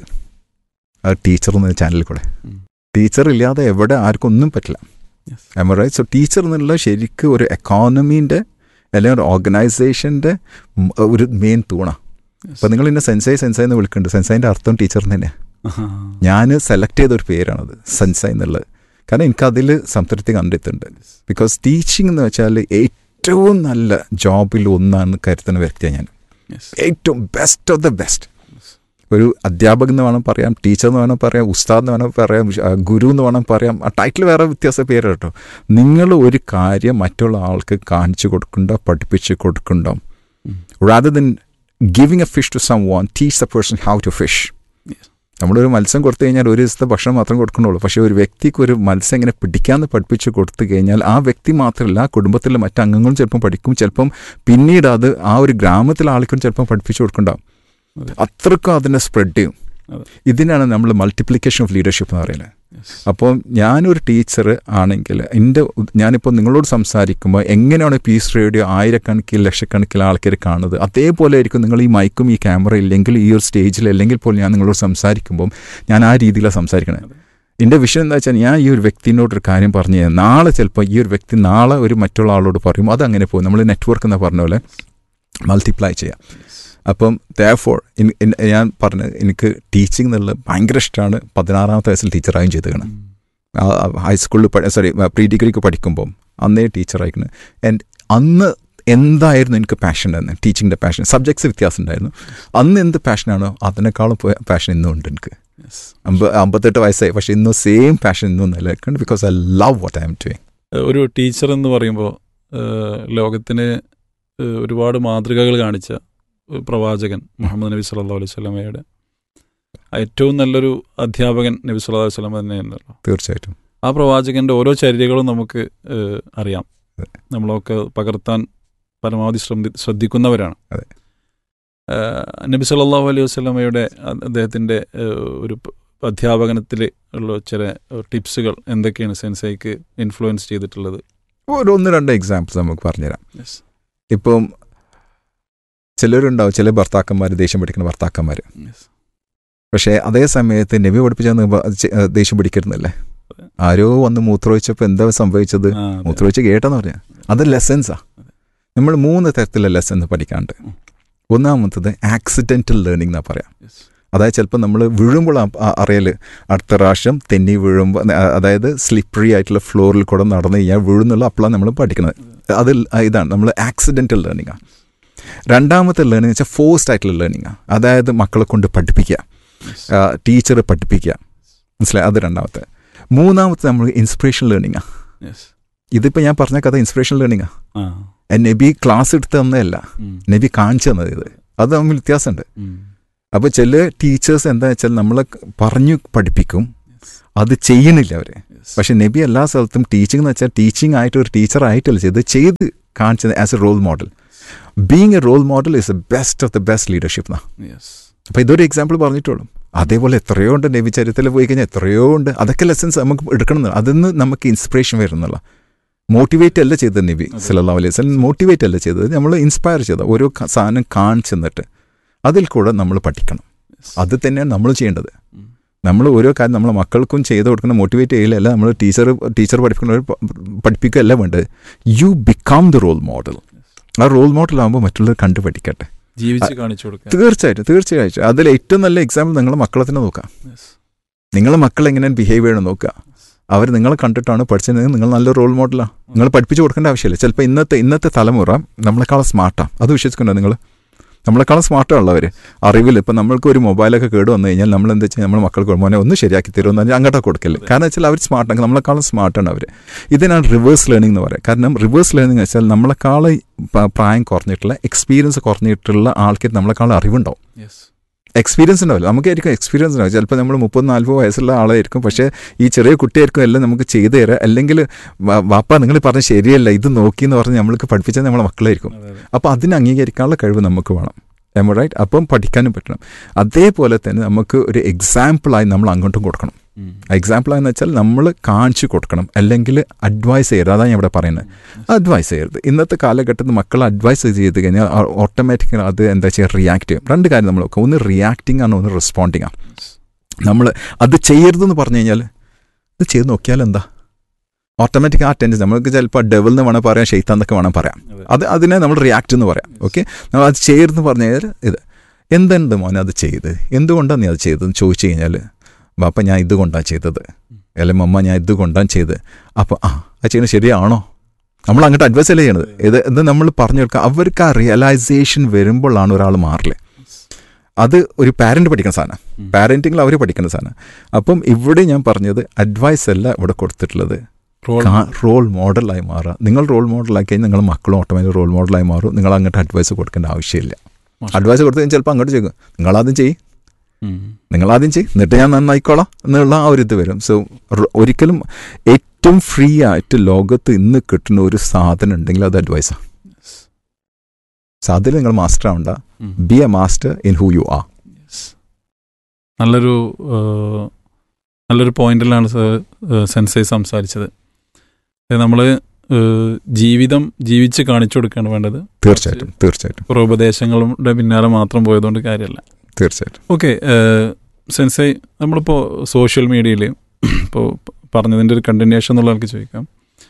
ആ ടീച്ചർ എന്ന ചാനലിൽ കൂടെ ഉം. ടീച്ചർ ഇല്ലാതെ എവിടെ ആർക്കും ഒന്നും പറ്റില്ല Yes. റൈറ്റ് സോ ടീച്ചർ എന്നുള്ള ശരിക്കും ഒരു എക്കോണമീൻ്റെ അല്ലെങ്കിൽ ഒരു ഓർഗനൈസേഷൻ്റെ ഒരു മെയിൻ തൂണ Yes. അപ്പം നിങ്ങൾ ഇന്നെ സെൻസായി സെൻസായി എന്ന് വിളിക്കുന്നുണ്ട് സെൻസായിൻ്റെ അർത്ഥം ടീച്ചർ തന്നെയാണ് ആഹാ. ഞാൻ സെലക്ട് ചെയ്ത ഒരു പേരാണത് സെൻസായി എന്നുള്ളത് കാരണം എനിക്കതിൽ സംതൃപ്തി കണ്ടെത്തുന്നുണ്ട് ബിക്കോസ് ടീച്ചിങ് എന്ന് വെച്ചാൽ ഏറ്റവും നല്ല ജോബിൽ ഒന്നാണ് കരുതുന്ന വ്യക്തിയാണ് ഞാൻ Yes. ഏറ്റവും ബെസ്റ്റ് ഓഫ് ദ ബെസ്റ്റ് ഒരു അധ്യാപകൻ എന്ന് വേണം പറയാം ടീച്ചർ എന്ന് വേണം പറയാം ഉസ്താദ് എന്ന് വേണം പറയാം ആ, ഗുരു എന്ന് വേണം പറയാം ആ ടൈറ്റിൽ വേറെ വ്യത്യാസ പേര് കേട്ടോ നിങ്ങൾ ഒരു കാര്യം മറ്റുള്ള ആൾക്ക് കാണിച്ചു കൊടുക്കണ്ട പഠിപ്പിച്ച് കൊടുക്കണ്ട ഉം. Rather than giving a fish to someone teach the person how to fish Yes. നമ്മളൊരു മത്സ്യം കൊടുത്തു കഴിഞ്ഞാൽ ഒരു ദിവസത്തെ ഭക്ഷണം മാത്രം കൊടുക്കണുള്ളൂ പക്ഷേ ഒരു വ്യക്തിക്ക് ഒരു മത്സ്യം എങ്ങനെ പിടിക്കാമെന്ന് പഠിപ്പിച്ച് കൊടുത്തു കഴിഞ്ഞാൽ ആ വ്യക്തി മാത്രമല്ല ആ കുടുംബത്തിലെ മറ്റ് അംഗങ്ങളും ചിലപ്പം പഠിക്കും ചിലപ്പം പിന്നീട് അത് ആ ഒരു ഗ്രാമത്തിലെ ആൾക്കും ചിലപ്പം പഠിപ്പിച്ചു കൊടുക്കണ്ടാവും അതെ. അത്രക്കും അതിനെ സ്പ്രെഡ് ചെയ്യും അതെ. ഇതിനാണ് നമ്മൾ മൾട്ടിപ്ലിക്കേഷൻ ഓഫ് ലീഡർഷിപ്പ് എന്ന് പറയുന്നത് Yes. അപ്പോൾ ഞാനൊരു ടീച്ചർ ആണെങ്കിൽ എൻ്റെ ഞാനിപ്പോൾ നിങ്ങളോട് സംസാരിക്കുമ്പോൾ എങ്ങനെയാണ് പീസ് റേഡിയോ ആയിരക്കണക്കിന് ലക്ഷക്കണക്കിന് ആൾക്കാർ കാണുന്നത് അതേപോലെ ആയിരിക്കും നിങ്ങൾ ഈ മൈക്കും ഈ ക്യാമറ ഇല്ലെങ്കിൽ ഈ ഒരു സ്റ്റേജിൽ അല്ലെങ്കിൽ പോലും ഞാൻ നിങ്ങളോട് സംസാരിക്കുമ്പോൾ ഞാൻ ആ രീതിയിലാണ് സംസാരിക്കണത് അതെ. എൻ്റെ വിഷയം എന്താ വെച്ചാൽ ഞാൻ ഈ ഒരു വ്യക്തിനോട് ഒരു കാര്യം പറഞ്ഞു കഴിഞ്ഞാൽ നാളെ ചിലപ്പോൾ ഈ ഒരു വ്യക്തി നാളെ ഒരു മറ്റുള്ള ആളോട് പറയും അതങ്ങനെ പോകും നമ്മൾ നെറ്റ്വർക്ക് എന്ന് പറഞ്ഞ പോലെ മൾട്ടിപ്ലൈ ചെയ്യാം അപ്പം ദോർ ഞാൻ പറഞ്ഞ എനിക്ക് ടീച്ചിങ് എന്നുള്ളത് ഭയങ്കര ഇഷ്ടമാണ് പതിനാറാമത്തെ വയസ്സിൽ ടീച്ചറായും ചെയ്തതാണ് ഉം. ഹൈസ്കൂളിൽ സോറി പ്രീ ഡിഗ്രിക്ക് പഠിക്കുമ്പം അന്നേ ടീച്ചറായിക്കണ് ആൻഡ് അന്ന് എന്തായിരുന്നു എനിക്ക് പാഷൻ എന്ന് ടീച്ചിങ്ങിൻ്റെ പാഷൻ സബ്ജക്ട്സ് വ്യത്യാസം ഉണ്ടായിരുന്നു അന്ന് എന്ത് പാഷനാണോ അതിനേക്കാളും പാഷൻ ഇന്നും ഉണ്ട് എനിക്ക് Yes. അമ്പ അമ്പത്തെട്ട് വയസ്സായി പക്ഷേ ഇന്നും സെയിം പാഷൻ ഇന്നും നിലനിൽക്കുന്നുണ്ട് because I love what I am doing ഒരു ടീച്ചർ എന്ന് പറയുമ്പോൾ ലോകത്തിന് ഏഹ്, ഒരുപാട് മാതൃകകൾ കാണിച്ച ഒരു പ്രവാചകൻ മുഹമ്മദ് നബി സല്ലല്ലാഹു അലൈഹി സ്വലമയുടെ ഏറ്റവും നല്ലൊരു അധ്യാപകൻ നബി സല്ലല്ലാഹു അലൈഹി സ്വലമ തന്നെയാണല്ലോ തീർച്ചയായിട്ടും ആ പ്രവാചകന്റെ ഓരോ ചര്യകളും നമുക്ക് ഏഹ്, അറിയാം അതെ. നമ്മളൊക്കെ പകർത്താൻ പരമാവധി ശ്രദ്ധി ശ്രദ്ധിക്കുന്നവരാണ് അതെ. ഏഹ്, നബി സല്ലല്ലാഹു അലൈഹി വസല്ലമയുടെ അ- അദ്ദേഹത്തിന്റെ ഏഹ്, ഒരു പ- അധ്യാപനത്തിൽ ഉള്ള ചില ടിപ്സുകൾ എന്തൊക്കെയാണ് സെൻസൈക്ക് ഇൻഫ്ലുവൻസ് ചെയ്തിട്ടുള്ളത് ഒരു ഒന്ന് രണ്ട് എക്സാമ്പിൾസ് നമുക്ക് പറഞ്ഞുതരാം Yes. ഇപ്പം ചിലരുണ്ടാവും ചില ഭർത്താക്കന്മാർ ദേഷ്യം പിടിക്കുന്ന ഭർത്താക്കന്മാർ Yes. പക്ഷേ അതേ സമയത്ത് നബി പഠിപ്പിച്ച ദേഷ്യം പിടിക്കരുന്നല്ലേ ആരോ വന്ന് മൂത്രമൊഴിച്ചപ്പോൾ എന്താ സംഭവിച്ചത് ആ, അതെ. മൂത്രമൊഴിച്ച് കേട്ടെന്ന് പറഞ്ഞാൽ അത് ലെസൺസാ നമ്മൾ മൂന്ന് തരത്തിലുള്ള ലെസൺസ് പഠിക്കാണ്ട് ഉം. ഒന്നാമത്തത് ആക്സിഡൻറ്റൽ ലേണിംഗ് എന്നാ പറയാം Yes. അതായത് ചിലപ്പോൾ നമ്മൾ വീഴുമ്പോൾ അറിയൽ അടുത്ത പ്രാവശ്യം തെന്നി വീഴുമ്പോൾ അതായത് സ്ലിപ്പറി ആയിട്ടുള്ള ഫ്ലോറിൽ കൂടെ നടന്നു കഴിഞ്ഞാൽ വീഴുന്നുള്ള അപ്പോഴാണ് നമ്മൾ പഠിക്കുന്നത് അതിൽ ഇതാണ് നമ്മൾ ആക്സിഡൻറ്റൽ ലേണിംഗ് ആണ് രണ്ടാമത്തെ ലേണിംഗ് വെച്ചാൽ ഫോഴ്സ്ഡ് ആയിട്ടുള്ള ലേണിംഗ് ആണ് അതായത് മക്കളെ കൊണ്ട് പഠിപ്പിക്കുക Yes. ടീച്ചർ പഠിപ്പിക്കുക മനസ്സിലായി അത് രണ്ടാമത്തെ മൂന്നാമത്തെ നമ്മൾ ഇൻസ്പിറേഷൻ ലേണിംഗ് ആണ് Yes. ഇതിപ്പോൾ ഞാൻ പറഞ്ഞ കഥ ഇൻസ്പിറേഷൻ ലേണിംഗ് ആ. ആണ് നബി ക്ലാസ് എടുത്ത് തന്നതല്ല ഉം. നബി കാണിച്ചു തന്നത് ഇത് അത് തമ്മിൽ വ്യത്യാസമുണ്ട് ഉം. അപ്പോൾ ചില ടീച്ചേഴ്സ് എന്താ വെച്ചാൽ നമ്മളെ പറഞ്ഞു പഠിപ്പിക്കും Yes. അത് ചെയ്യണില്ല അവർ Yes. പക്ഷെ നബി എല്ലാ സ്ഥലത്തും ടീച്ചിങ് എന്ന് വെച്ചാൽ ടീച്ചിങ് ആയിട്ട് ഒരു ടീച്ചർ ആയിട്ടല്ല ചെയ്ത് ചെയ്ത് കാണിച്ചത് as a role model being a role model is a best of the best leadership എന്നാ യെസ് അപ്പോൾ ഇതൊരു എക്സാമ്പിൾ പറഞ്ഞിട്ടുള്ളൂ അതേപോലെ എത്രയോ ഉണ്ട് നബി ചരിത്രത്തിൽ പോയി കഴിഞ്ഞാൽ എത്രയോ ഉണ്ട് അതൊക്കെ ലെസൺസ് നമുക്ക് എടുക്കണം അതിൽ നിന്ന് നമുക്ക് ഇൻസ്പിറേഷൻ വരുന്നുള്ള മോട്ടിവേറ്റ് അല്ല ചെയ്തത് നബി സല്ലാ അലൈഹി വസല്ലം മോട്ടിവേറ്റ് അല്ല ചെയ്തത് നമ്മൾ ഇൻസ്പയർ ചെയ്ത ഓരോ ക- സാധനം കാണിച്ചു തന്നിട്ട് അതിൽ കൂടെ നമ്മൾ പഠിക്കണം അത് തന്നെയാണ് നമ്മൾ ചെയ്യേണ്ടത് നമ്മൾ ഓരോ കാര്യം നമ്മളെ മക്കൾക്കും ചെയ്ത് കൊടുക്കുന്ന മോട്ടിവേറ്റ് ചെയ്യലല്ല നമ്മൾ ടീച്ചർ ടീച്ചർ പഠിപ്പിക്കുന്നവർ പ- പഠിപ്പിക്കുകയല്ല വേണ്ടത് you become the role model ആ റോൾ മോഡൽ ആകുമ്പോൾ മറ്റുള്ളവർ കണ്ടു പഠിക്കട്ടെ ജീവിച്ച് കാണിച്ചു കൊടുക്കുക തീർച്ചയായിട്ടും തീർച്ചയായിട്ടും അതിൽ ഏറ്റവും നല്ല എക്സാമ്പിൾ നിങ്ങളെ മക്കളെ തന്നെ നോക്കാം Yes. നിങ്ങളെ മക്കൾ എങ്ങനെയാണ് ബിഹേവ് ചെയ്യണം നോക്കുക അവർ നിങ്ങളെ കണ്ടിട്ടാണ് പഠിച്ചത് നിങ്ങൾ നല്ല റോൾ മോഡലാണ് നിങ്ങൾ പഠിപ്പിച്ചു കൊടുക്കേണ്ട ആവശ്യമില്ല ചിലപ്പോൾ ഇന്നത്തെ ഇന്നത്തെ തലമുറ നമ്മളെക്കാളും സ്മാർട്ടാണ് അത് വിശ്വസിക്കണ്ടോ നിങ്ങൾ നമ്മളെക്കാളും സ്മാർട്ടാണുള്ളവർ അറിവിൽ ഇപ്പം നമ്മൾക്ക് ഒരു മൊബൈലൊക്കെ കേട് വന്നു കഴിഞ്ഞാൽ നമ്മൾ എന്താ വെച്ചാൽ നമ്മൾ മക്കൾക്ക് മോനെ ഒന്ന് ശരിയാക്കി തരുമെന്ന് പറഞ്ഞാൽ അങ്ങോട്ട് കൊടുക്കില്ല കാരണം വെച്ചാൽ അവർ സ്മാർട്ടാണ് നമ്മളെക്കാളും സ്മാർട്ടാണ് അവർ ഇതിനാണ് റിവേഴ്സ് ലേണിംഗ് എന്ന് പറയുക കാരണം റിവേഴ്സ് ലേണിംഗ് വെച്ചാൽ നമ്മളെക്കാളും പ- പ്രായം കുറഞ്ഞിട്ടുള്ള എക്സ്പീരിയൻസ് കുറഞ്ഞിട്ടുള്ള ആൾക്ക് നമ്മളെക്കാളും അറിവുണ്ടാവും യെസ് എക്സ്പീരിയൻസ് ഉണ്ടാവില്ല നമുക്കായിരിക്കും എക്സ്പീരിയൻസ് ഉണ്ടാവും ചിലപ്പോൾ നമ്മൾ മുപ്പത് നാൽപ്പത് വയസ്സുള്ള ആളായിരിക്കും പക്ഷേ ഈ ചെറിയ കുട്ടിയായിരിക്കും എല്ലാം നമുക്ക് ചെയ്തു തരാം അല്ലെങ്കിൽ വാ- വാപ്പ നിങ്ങൾ പറഞ്ഞ ശരിയല്ല ഇത് നോക്കി എന്ന് പറഞ്ഞ് നമ്മൾക്ക് പഠിപ്പിച്ചാൽ നമ്മളെ മക്കളായിരിക്കും അതെ അതെ അപ്പോൾ അതിന് അംഗീകരിക്കാനുള്ള കഴിവ് നമുക്ക് വേണം എം റൈറ്റ് അപ്പം പഠിക്കാനും പറ്റണം അതേപോലെ തന്നെ നമുക്ക് ഒരു എക്സാമ്പിളായി നമ്മൾ അങ്ങോട്ടും കൊടുക്കണം ഉം. എക്സാമ്പിളാന്ന് വെച്ചാൽ നമ്മൾ കാണിച്ചു കൊടുക്കണം അല്ലെങ്കിൽ അഡ്വൈസ് ചെയ്യരുത് അതാണ് ഞാൻ ഇവിടെ പറയുന്നത് അഡ്വൈസ് ചെയ്യരുത് ഇന്നത്തെ കാലഘട്ടത്തിൽ മക്കൾ അഡ്വൈസ് ചെയ്ത് കഴിഞ്ഞാൽ ഓട്ടോമാറ്റിക്കലി അത് എന്താ ചെയ്യുക റിയാക്ട് ചെയ്യും രണ്ട് കാര്യം നമ്മൾ നോക്കാം ഒന്ന് റിയാക്ടിങ് ആണ് ഒന്ന് റെസ്പോണ്ടിങ് ആണ് നമ്മൾ അത് ചെയ്യരുതെന്ന് പറഞ്ഞു കഴിഞ്ഞാൽ ഇത് ചെയ്ത് നോക്കിയാൽ എന്താ ഓട്ടോമാറ്റിക് ആ ടെൻഷൻ നമുക്ക് ചിലപ്പോൾ ഡെവൽ എന്ന് വേണം പറയാം ഷെയ്ത്താൻ എന്നൊക്കെ വേണം പറയാം അതെ. അത് അതിനെ നമ്മൾ റിയാക്ട് എന്ന് പറയാം ഓക്കെ നമ്മൾ അത് ചെയ്യരുതെന്ന് പറഞ്ഞു കഴിഞ്ഞാൽ ഇത് എന്തുണ്ട് മോനെ അത് ചെയ്ത് എന്തുകൊണ്ടാണ് നീ അത് ചെയ്തതെന്ന് ചോദിച്ചു കഴിഞ്ഞാൽ ബാപ്പ ഞാൻ ഇതുകൊണ്ടാണ് ചെയ്തത് അല്ലെങ്കിൽ മമ്മ ഞാൻ ഇതുകൊണ്ടാണ് ചെയ്തത് അപ്പോൾ ആ അത് ചെയ്യുന്നത് ശരിയാണോ നമ്മൾ അങ്ങോട്ട് അഡ്വൈസ് അല്ലേ ചെയ്യണത് ഇത് ഇത് നമ്മൾ പറഞ്ഞു കൊടുക്കുക അവർക്ക് ആ റിയലൈസേഷൻ വരുമ്പോഴാണ് ഒരാൾ മാറില്ലേ അത് ഒരു പാരന്റ് പഠിക്കുന്ന സാധനം പാരന്റിങ്ങിൽ അവർ പഠിക്കുന്ന സാധനം അപ്പം ഇവിടെ ഞാൻ പറഞ്ഞത് അഡ്വൈസ് അല്ല ഇവിടെ കൊടുത്തിട്ടുള്ളത് റോൾ റോൾ മോഡലായി മാറുക നിങ്ങൾ റോൾ മോഡലാക്കി കഴിഞ്ഞാൽ നിങ്ങൾ മക്കളും ഓട്ടോമാറ്റിക് റോൾ മോഡലായി മാറും നിങ്ങൾ അങ്ങോട്ട് അഡ്വൈസ് കൊടുക്കേണ്ട ആവശ്യമില്ല മാഷാ. അഡ്വൈസ് കൊടുത്തു കഴിഞ്ഞാൽ ചിലപ്പോൾ അങ്ങോട്ട് ചോദിക്കും നിങ്ങളാദ്യം ചെയ്യും ഉം. നിങ്ങളാദ്യം ചെയ്യും എന്നിട്ട് ഞാൻ നന്നായിക്കോളാം എന്നുള്ള ആ ഒരു ഇത് വരും സോ ഒരിക്കലും ഏറ്റവും ഫ്രീ ആയിട്ട് ലോകത്ത് ഇന്ന് കിട്ടുന്ന ഒരു സാധനം ഉണ്ടെങ്കിൽ അത് അഡ്വൈസാണ് സാധ്യത നിങ്ങൾ മാസ്റ്റർ ആവണ്ട ഉം. Be a master in who you are Yes. നല്ലൊരു ഏഹ്, നല്ലൊരു പോയിന്റിലാണ് സെൻസൈ സംസാരിച്ചത് നമ്മൾ ജീവിതം ജീവിച്ച് കാണിച്ചു കൊടുക്കുകയാണ് വേണ്ടത് തീർച്ചയായിട്ടും തീർച്ചയായിട്ടും കുറേ ഉപദേശങ്ങളുടെ പിന്നാലെ മാത്രം പോയതുകൊണ്ട് കാര്യമല്ല തീർച്ചയായിട്ടും ഓക്കെ സെൻസൈ നമ്മളിപ്പോൾ സോഷ്യൽ മീഡിയയിൽ ഇപ്പോൾ പറഞ്ഞതിൻ്റെ ഒരു കണ്ടിന്യൂഷൻ എന്നുള്ള എനിക്ക് ചോദിക്കാം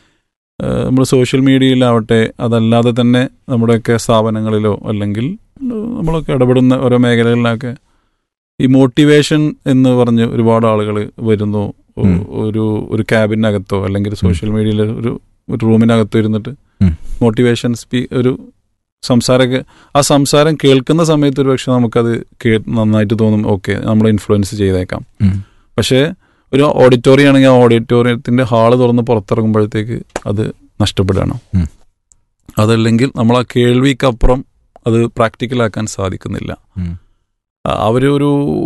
നമ്മൾ സോഷ്യൽ മീഡിയയിലാവട്ടെ അതല്ലാതെ തന്നെ നമ്മുടെയൊക്കെ സ്ഥാപനങ്ങളിലോ അല്ലെങ്കിൽ ഏഹ്, നമ്മളൊക്കെ ഇടപെടുന്ന ഓരോ മേഖലകളിലൊക്കെ ഈ മോട്ടിവേഷൻ എന്ന് പറഞ്ഞ് ഒരുപാട് ആളുകൾ വരുന്നു ഒ- ഉം. ഒരു ഒരു ക്യാബിനകത്തോ അല്ലെങ്കിൽ സോഷ്യൽ മീഡിയയിൽ ഒരു ഒരു റൂമിനകത്തോ ഇരുന്നിട്ട് ഉം. മോട്ടിവേഷൻ സ്പീ ഒരു സംസാരമൊക്കെ ആ സംസാരം കേൾക്കുന്ന സമയത്ത് ഒരു പക്ഷെ നമുക്കത് കേ നന്നായിട്ട് തോന്നും ഓക്കെ നമ്മളെ ഇൻഫ്ലുവൻസ് ചെയ്തേക്കാം ഉം. പക്ഷേ ഒരു ഓഡിറ്റോറിയം ആണെങ്കിൽ ആ ഓഡിറ്റോറിയത്തിന്റെ ഹാള് തുറന്ന് പുറത്തിറങ്ങുമ്പോഴത്തേക്ക് അത് നഷ്ടപ്പെടുകയാണ് ഉം. അതല്ലെങ്കിൽ നമ്മൾ ആ കേൾവിക്കപ്പുറം അത് പ്രാക്ടിക്കലാക്കാൻ സാധിക്കുന്നില്ല ഉം. ആ, അവര് ഒരു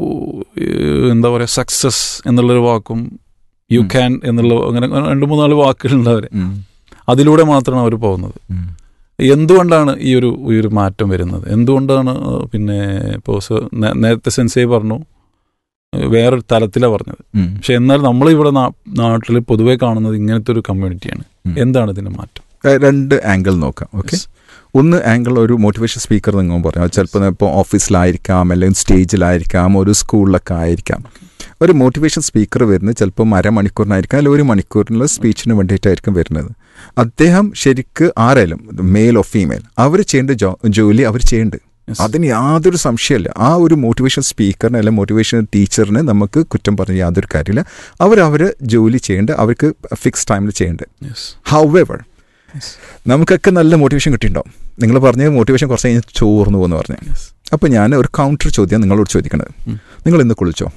ഏഹ്, എന്താ പറയുക സക്സസ് എന്നുള്ളൊരു വാക്കും യു ഉം. ക്യാൻ എന്നുള്ള അങ്ങനെ രണ്ട് മൂന്നാല് വാക്കുകളുണ്ട് അവർ ഉം. അതിലൂടെ മാത്രമാണ് അവർ പോകുന്നത് ഉം. എന്തുകൊണ്ടാണ് ഈ ഒരു ഈ ഒരു മാറ്റം വരുന്നത് എന്തുകൊണ്ടാണ് ഏഹ്, പിന്നെ ഇപ്പോൾ സ- നേ- നേരത്തെ സെൻസേ പറഞ്ഞു ഏഹ്, വേറൊരു തലത്തിലാണ് പറഞ്ഞത് ഉം. പക്ഷെ എന്നാൽ നമ്മളിവിടെ നാട്ടിൽ പൊതുവെ കാണുന്നത് ഇങ്ങനത്തെ ഒരു കമ്മ്യൂണിറ്റിയാണ് ഉം. എന്താണ് ഇതിന്റെ മാറ്റം ഏഹ് രണ്ട് ആംഗിൾ നോക്കാം ഓക്കെ Yes. ഒന്ന് ആംഗിൾ ഒരു മോട്ടിവേഷൻ സ്പീക്കർ നിങ്ങൾ പറയാം ചിലപ്പോൾ ഇപ്പോൾ ഓഫീസിലായിരിക്കാം അല്ലെങ്കിൽ സ്റ്റേജിലായിരിക്കാം ഒരു സ്കൂളിലൊക്കെ ആയിരിക്കാം ഒരു മോട്ടിവേഷൻ സ്പീക്കർ വരുന്നത് ചിലപ്പോൾ അരമണിക്കൂറിനായിരിക്കാം അല്ലെങ്കിൽ ഒരു മണിക്കൂറിനുള്ള സ്പീച്ചിന് വേണ്ടിയിട്ടായിരിക്കും വരുന്നത് അദ്ദേഹം ശരിക്ക് ആരായാലും മെയിൽ ഓഫ് ഫീമെയിൽ അവർ ചെയ്യേണ്ട ജോ ജോലി അവർ ചെയ്യേണ്ടത് Yes. അതിന് യാതൊരു സംശയമില്ല ആ ഒരു മോട്ടിവേഷൻ സ്പീക്കറിനെ അല്ലെങ്കിൽ മോട്ടിവേഷൻ ടീച്ചറിനെ നമുക്ക് കുറ്റം പറഞ്ഞ യാതൊരു കാര്യമില്ല അവർ അവർ ജോലി ചെയ്യേണ്ട അവർക്ക് ഫിക്സ് ടൈമിൽ ചെയ്യേണ്ടത് Yes. However Yes. നമുക്കൊക്കെ നല്ല മോട്ടിവേഷൻ കിട്ടിയിട്ടുണ്ടാവും നിങ്ങൾ പറഞ്ഞ മോട്ടിവേഷൻ കുറച്ച് കഴിഞ്ഞ് ചോർന്നു പോകുന്നു പറഞ്ഞു Yes. അപ്പോൾ ഞാൻ ഒരു കൗണ്ടർ ചോദ്യം നിങ്ങളോട് ചോദിക്കണത് ഉം. നിങ്ങൾ ഇന്ന് കുളിച്ചോ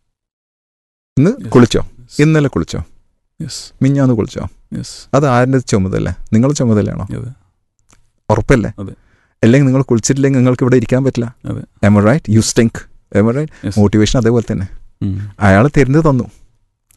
ഇന്ന് Yes. കുളിച്ചോ ഇന്നലെ കുളിച്ചോ Yes. മിഞ്ഞാന്ന് കുളിച്ചോ Yes. അത് ആരുടെ ചുമതല നിങ്ങളുടെ ചുമതലയാണോ അതെ. ഉറപ്പല്ലേ അതെ. അല്ലെങ്കിൽ നിങ്ങൾ കുളിച്ചിട്ടില്ലെങ്കിൽ നിങ്ങൾക്ക് ഇവിടെ ഇരിക്കാൻ പറ്റില്ല അതെ. Am I right you stink am I right Yes. Motivation അതേപോലെ തന്നെ ഉം. അയാൾ തരുന്നത് തന്നു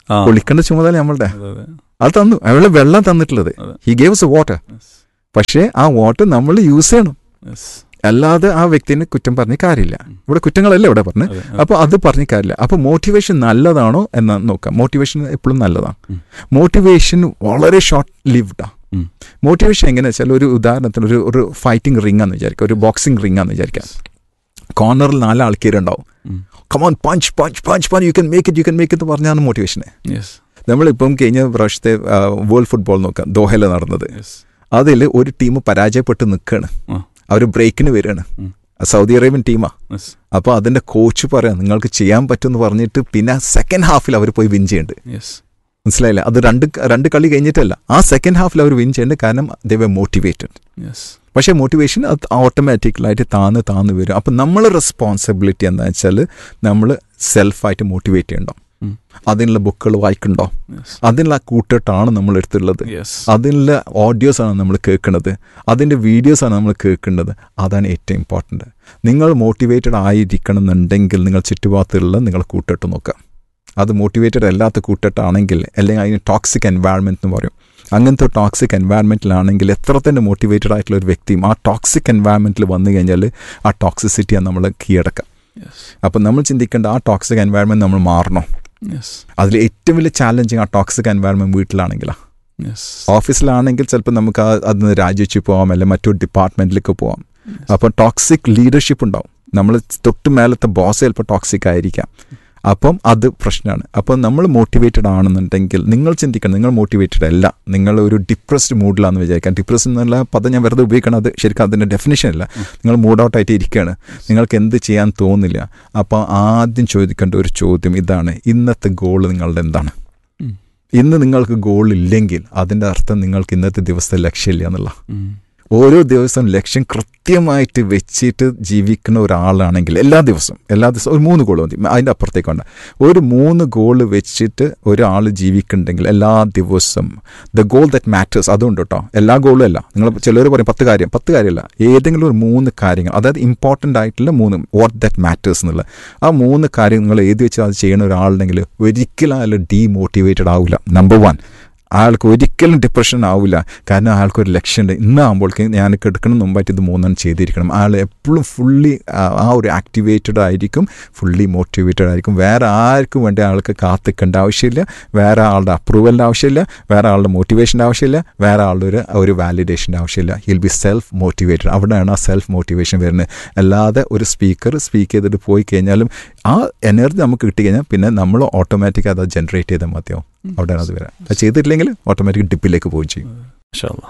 ആ കുളിക്കേണ്ട ചുമതല നമ്മളുടെ അതെ അതെ അത് തന്നു അയാളെ വെള്ളം തന്നിട്ടുള്ളത് അതെ. He gaves water Yes. പക്ഷേ ആ വാട്ടർ നമ്മൾ യൂസ് ചെയ്യണം Yes. അല്ലാതെ ആ വ്യക്തിനെ കുറ്റം പറഞ്ഞ കാര്യമില്ല ഇവിടെ കുറ്റങ്ങളല്ല ഇവിടെ പറഞ്ഞ് അതെ, അതെ. അപ്പോൾ അത് പറഞ്ഞ കാര്യമില്ല അപ്പോൾ മോട്ടിവേഷൻ നല്ലതാണോ എന്ന് നോക്കാം മോട്ടിവേഷൻ എപ്പോഴും നല്ലതാണ് ഉം. മോട്ടിവേഷൻ വളരെ ഷോർട്ട് ലിവ്ഡാണ് ഉം. മോട്ടിവേഷൻ എങ്ങനെയാ വെച്ചാൽ ഒരു ഉദാഹരണത്തിന് ഒരു ഒരു ഫൈറ്റിംഗ് റിംഗ് ആണെന്ന് വിചാരിക്കുക ഒരു ബോക്സിംഗ് റിംഗ് ആണെന്ന് വിചാരിക്കാം കോർണറിൽ നാല് ആൾക്കാരുണ്ടാവും ഉം. Come on punch punch punch punch you can make it you can make it പറഞ്ഞാണ് മോട്ടിവേഷന് Yes. നമ്മളിപ്പം കഴിഞ്ഞ പ്രാവശ്യത്തെ വേൾഡ് ഫുട്ബോൾ നോക്കാം ദോഹയിൽ നടന്നത് Yes. അതിൽ ഒരു ടീം പരാജയപ്പെട്ട് നിൽക്കുകയാണ് ആ. അവർ ബ്രേക്കിന് വരികയാണ് ഉം. സൗദി അറേബ്യൻ ടീമാ Yes. അപ്പോൾ അതിന്റെ കോച്ച് പറയാം നിങ്ങൾക്ക് ചെയ്യാൻ പറ്റുമെന്ന് പറഞ്ഞിട്ട് പിന്നെ സെക്കൻഡ് ഹാഫിൽ അവർ പോയി വിൻ ചെയ്യുന്നുണ്ട് Yes. മനസ്സിലായില്ല അത് രണ്ട് രണ്ട് കളി കഴിഞ്ഞിട്ടല്ല ആ സെക്കൻഡ് ഹാഫിൽ അവർ വിൻ ചെയ്യുന്നുണ്ട് കാരണം ദേ വെ മോട്ടിവേറ്റഡ് Yes. പക്ഷേ മോട്ടിവേഷൻ അത് ഓട്ടോമാറ്റിക്കലായിട്ട് താന്ന് താന്ന് വരും അപ്പം നമ്മൾ റെസ്പോൺസിബിലിറ്റി എന്താ വെച്ചാൽ നമ്മൾ സെൽഫായിട്ട് മോട്ടിവേറ്റ് ചെയ്യണ്ടോ ഉം. അതിനുള്ള ബുക്കുകൾ വായിക്കണ്ടോ Yes. അതിനുള്ള കൂട്ടിട്ടാണ് നമ്മൾ എടുത്തുള്ളത് Yes. അതിനുള്ള ഓഡിയോസാണ് നമ്മൾ കേൾക്കുന്നത് അതിൻ്റെ വീഡിയോസാണ് നമ്മൾ കേൾക്കേണ്ടത് അതാണ് ഏറ്റവും ഇമ്പോർട്ടൻ്റ് നിങ്ങൾ മോട്ടിവേറ്റഡ് ആയിരിക്കണം എന്നുണ്ടെങ്കിൽ നിങ്ങൾ ചുറ്റുപാടത്തുള്ള നിങ്ങൾ കൂട്ടിട്ട് നോക്കുക അത് മോട്ടിവേറ്റഡ് അല്ലാത്ത കൂട്ടിട്ടാണെങ്കിൽ അല്ലെങ്കിൽ അതിന് ടോക്സിക് എൻവയൺമെൻറ്റ് എന്ന് പറയും അങ്ങനത്തെ ടോക്സിക് എൻവയൺമെൻറ്റിലാണെങ്കിൽ എത്ര തന്നെ മോട്ടിവേറ്റഡ് ആയിട്ടുള്ള ഒരു വ്യക്തിയും ആ ടോക്സിക് എൻവയൺമെൻറ്റിൽ വന്നു കഴിഞ്ഞാൽ ആ ടോക്സിസിറ്റിയാണ് നമ്മൾ കീഴടക്കുക Yes. അപ്പം നമ്മൾ ചിന്തിക്കേണ്ട ആ ടോക്സിക് എൻവയൺമെൻറ്റ് നമ്മൾ മാറണോ Yes. അതിൽ ഏറ്റവും വലിയ ചാലഞ്ചിങ് ആ ടോക്സിക് എൻവയൺമെൻറ്റ് വീട്ടിലാണെങ്കിലാണ് Yes. ഓഫീസിലാണെങ്കിൽ ചിലപ്പോൾ നമുക്ക് ആ അതിന് രാജിവെച്ച് പോവാം അല്ലെങ്കിൽ മറ്റൊരു ഡിപ്പാർട്ട്മെന്റിലേക്ക് പോവാം അപ്പോൾ ടോക്സിക് ലീഡർഷിപ്പ് ഉണ്ടാവും നമ്മൾ തൊട്ട് മേലത്തെ ബോസ് ചിലപ്പോൾ ടോക്സിക് ആയിരിക്കാം അപ്പം അത് പ്രശ്നമാണ് അപ്പം നമ്മൾ മോട്ടിവേറ്റഡ് ആണെന്നുണ്ടെങ്കിൽ നിങ്ങൾ ചിന്തിക്കണം നിങ്ങൾ മോട്ടിവേറ്റഡ് അല്ല നിങ്ങൾ ഒരു ഡിപ്രസ്ഡ് മൂഡിലാണെന്ന് വിചാരിക്കാം ഡിപ്രസ് എന്നുള്ള പദം ഞാൻ വെറുതെ ഉപയോഗിക്കണം അത് ശരിക്കും അതിൻ്റെ ഡെഫിനേഷൻ അല്ല നിങ്ങൾ മൂഡ് ഔട്ട് ആയിട്ട് ഇരിക്കുകയാണ് നിങ്ങൾക്ക് എന്ത് ചെയ്യാൻ തോന്നില്ല അപ്പോൾ ആദ്യം ചോദിക്കേണ്ട ഒരു ചോദ്യം ഇതാണ് ഇന്നത്തെ ഗോൾ നിങ്ങളുടെ എന്താണ് ഉം. ഇന്ന് നിങ്ങൾക്ക് ഗോൾ ഇല്ലെങ്കിൽ അതിൻ്റെ അർത്ഥം നിങ്ങൾക്ക് ഇന്നത്തെ ദിവസത്തെ ലക്ഷ്യമില്ല എന്നുള്ള ഉം. ഓരോ ദിവസവും ലക്ഷ്യം കൃത്യമായിട്ട് വെച്ചിട്ട് ജീവിക്കുന്ന ഒരാളാണെങ്കിൽ എല്ലാ ദിവസവും എല്ലാ ദിവസവും ഒരു മൂന്ന് ഗോൾ മതി അതിൻ്റെ അപ്പുറത്തേക്ക് വേണ്ട ഒരു മൂന്ന് ഗോൾ വെച്ചിട്ട് ഒരാൾ ജീവിക്കുന്നുണ്ടെങ്കിൽ എല്ലാ ദിവസവും ദ ഗോൾ ദറ്റ് മാറ്റേഴ്സ് അതുകൊണ്ട് കേട്ടോ എല്ലാ ഗോളും അല്ല നിങ്ങൾ ചിലർ പറയും പത്ത് കാര്യം പത്ത് കാര്യമല്ല ഏതെങ്കിലും ഒരു മൂന്ന് കാര്യങ്ങൾ അതായത് ഇമ്പോർട്ടൻ്റ് ആയിട്ടുള്ള മൂന്ന് വാട്ട് ദറ്റ് മാറ്റേഴ്സ് എന്നുള്ള ആ മൂന്ന് കാര്യം നിങ്ങൾ എഴുതി വെച്ച് അത് ചെയ്യുന്ന ഒരാളുണ്ടെങ്കിൽ ഒരിക്കലും അയാൾ ഡീമോട്ടിവേറ്റഡ് ആവില്ല നമ്പർ വൺ അയാൾക്ക് ഒരിക്കലും ഡിപ്രഷൻ ആവില്ല കാരണം അയാൾക്കൊരു ലക്ഷ്യമുണ്ട് ഇന്നാകുമ്പോഴേക്ക് ഞാൻ കിടക്കണം മുമ്പായിട്ട് ഇത് മൂന്നെണ്ണം ചെയ്തിരിക്കണം അയാൾ എപ്പോഴും ഫുള്ളി ആ ഒരു ആക്ടിവേറ്റഡ് ആയിരിക്കും ഫുള്ളി മോട്ടിവേറ്റഡ് ആയിരിക്കും വേറെ ആർക്കും വേണ്ടി അയാൾക്ക് കാത്തിക്കേണ്ട ആവശ്യമില്ല വേറെ ആളുടെ അപ്രൂവലിൻ്റെ ആവശ്യമില്ല വേറെ ആളുടെ മോട്ടിവേഷൻ്റെ ആവശ്യമില്ല വേറെ ആളുടെ ഒരു ഒരു വാലിഡേഷൻ്റെ ആവശ്യമില്ല ഹിൽ ബി സെൽഫ് മോട്ടിവേറ്റഡ് അവിടെയാണ് ആ സെൽഫ് മോട്ടിവേഷൻ വരുന്നത് അല്ലാതെ ഒരു സ്പീക്കർ സ്പീക്ക് ചെയ്തിട്ട് പോയി കഴിഞ്ഞാലും ആ എനർജി നമുക്ക് കിട്ടി കഴിഞ്ഞാൽ പിന്നെ നമ്മൾ ഓട്ടോമാറ്റിക് അത് ജനറേറ്റ് ചെയ്താൽ മതിയാവും അവിടെയാണ് അത് വരാം അത് ചെയ്തിട്ടില്ലെങ്കിൽ ഓട്ടോമാറ്റിക് ഡിപ്പിലേക്ക് പോവുകയും ചെയ്യും മാഷാ അല്ലാ.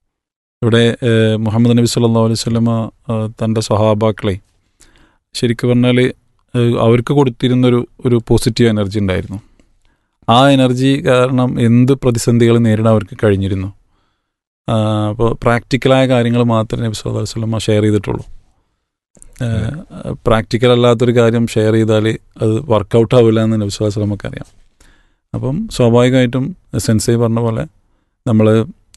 ഇവിടെ ഏഹ്, മുഹമ്മദ് നബി സല്ലാ അലൈഹി സ്വലമ തൻ്റെ സ്വഹാബാക്കളെ ശരിക്കും പറഞ്ഞാൽ അവർക്ക് കൊടുത്തിരുന്നൊരു ഒരു പോസിറ്റീവ് എനർജി ഉണ്ടായിരുന്നു ആ എനർജി കാരണം എന്ത് പ്രതിസന്ധികൾ നേരിടാൻ അവർക്ക് കഴിഞ്ഞിരുന്നു അപ്പോൾ പ്രാക്ടിക്കലായ കാര്യങ്ങൾ മാത്രമേ നബി സല്ലാ അലൈഹി സ്വലമ ഷെയർ ചെയ്തിട്ടുള്ളൂ പ്രാക്ടിക്കൽ അല്ലാത്തൊരു കാര്യം ഷെയർ ചെയ്താൽ അത് വർക്കൗട്ട് ആവില്ല എന്ന് നബി സല്ലാ സ്വലമക്ക് അറിയാം അപ്പം സ്വാഭാവികമായിട്ടും സെൻസൈ പറഞ്ഞ പോലെ നമ്മൾ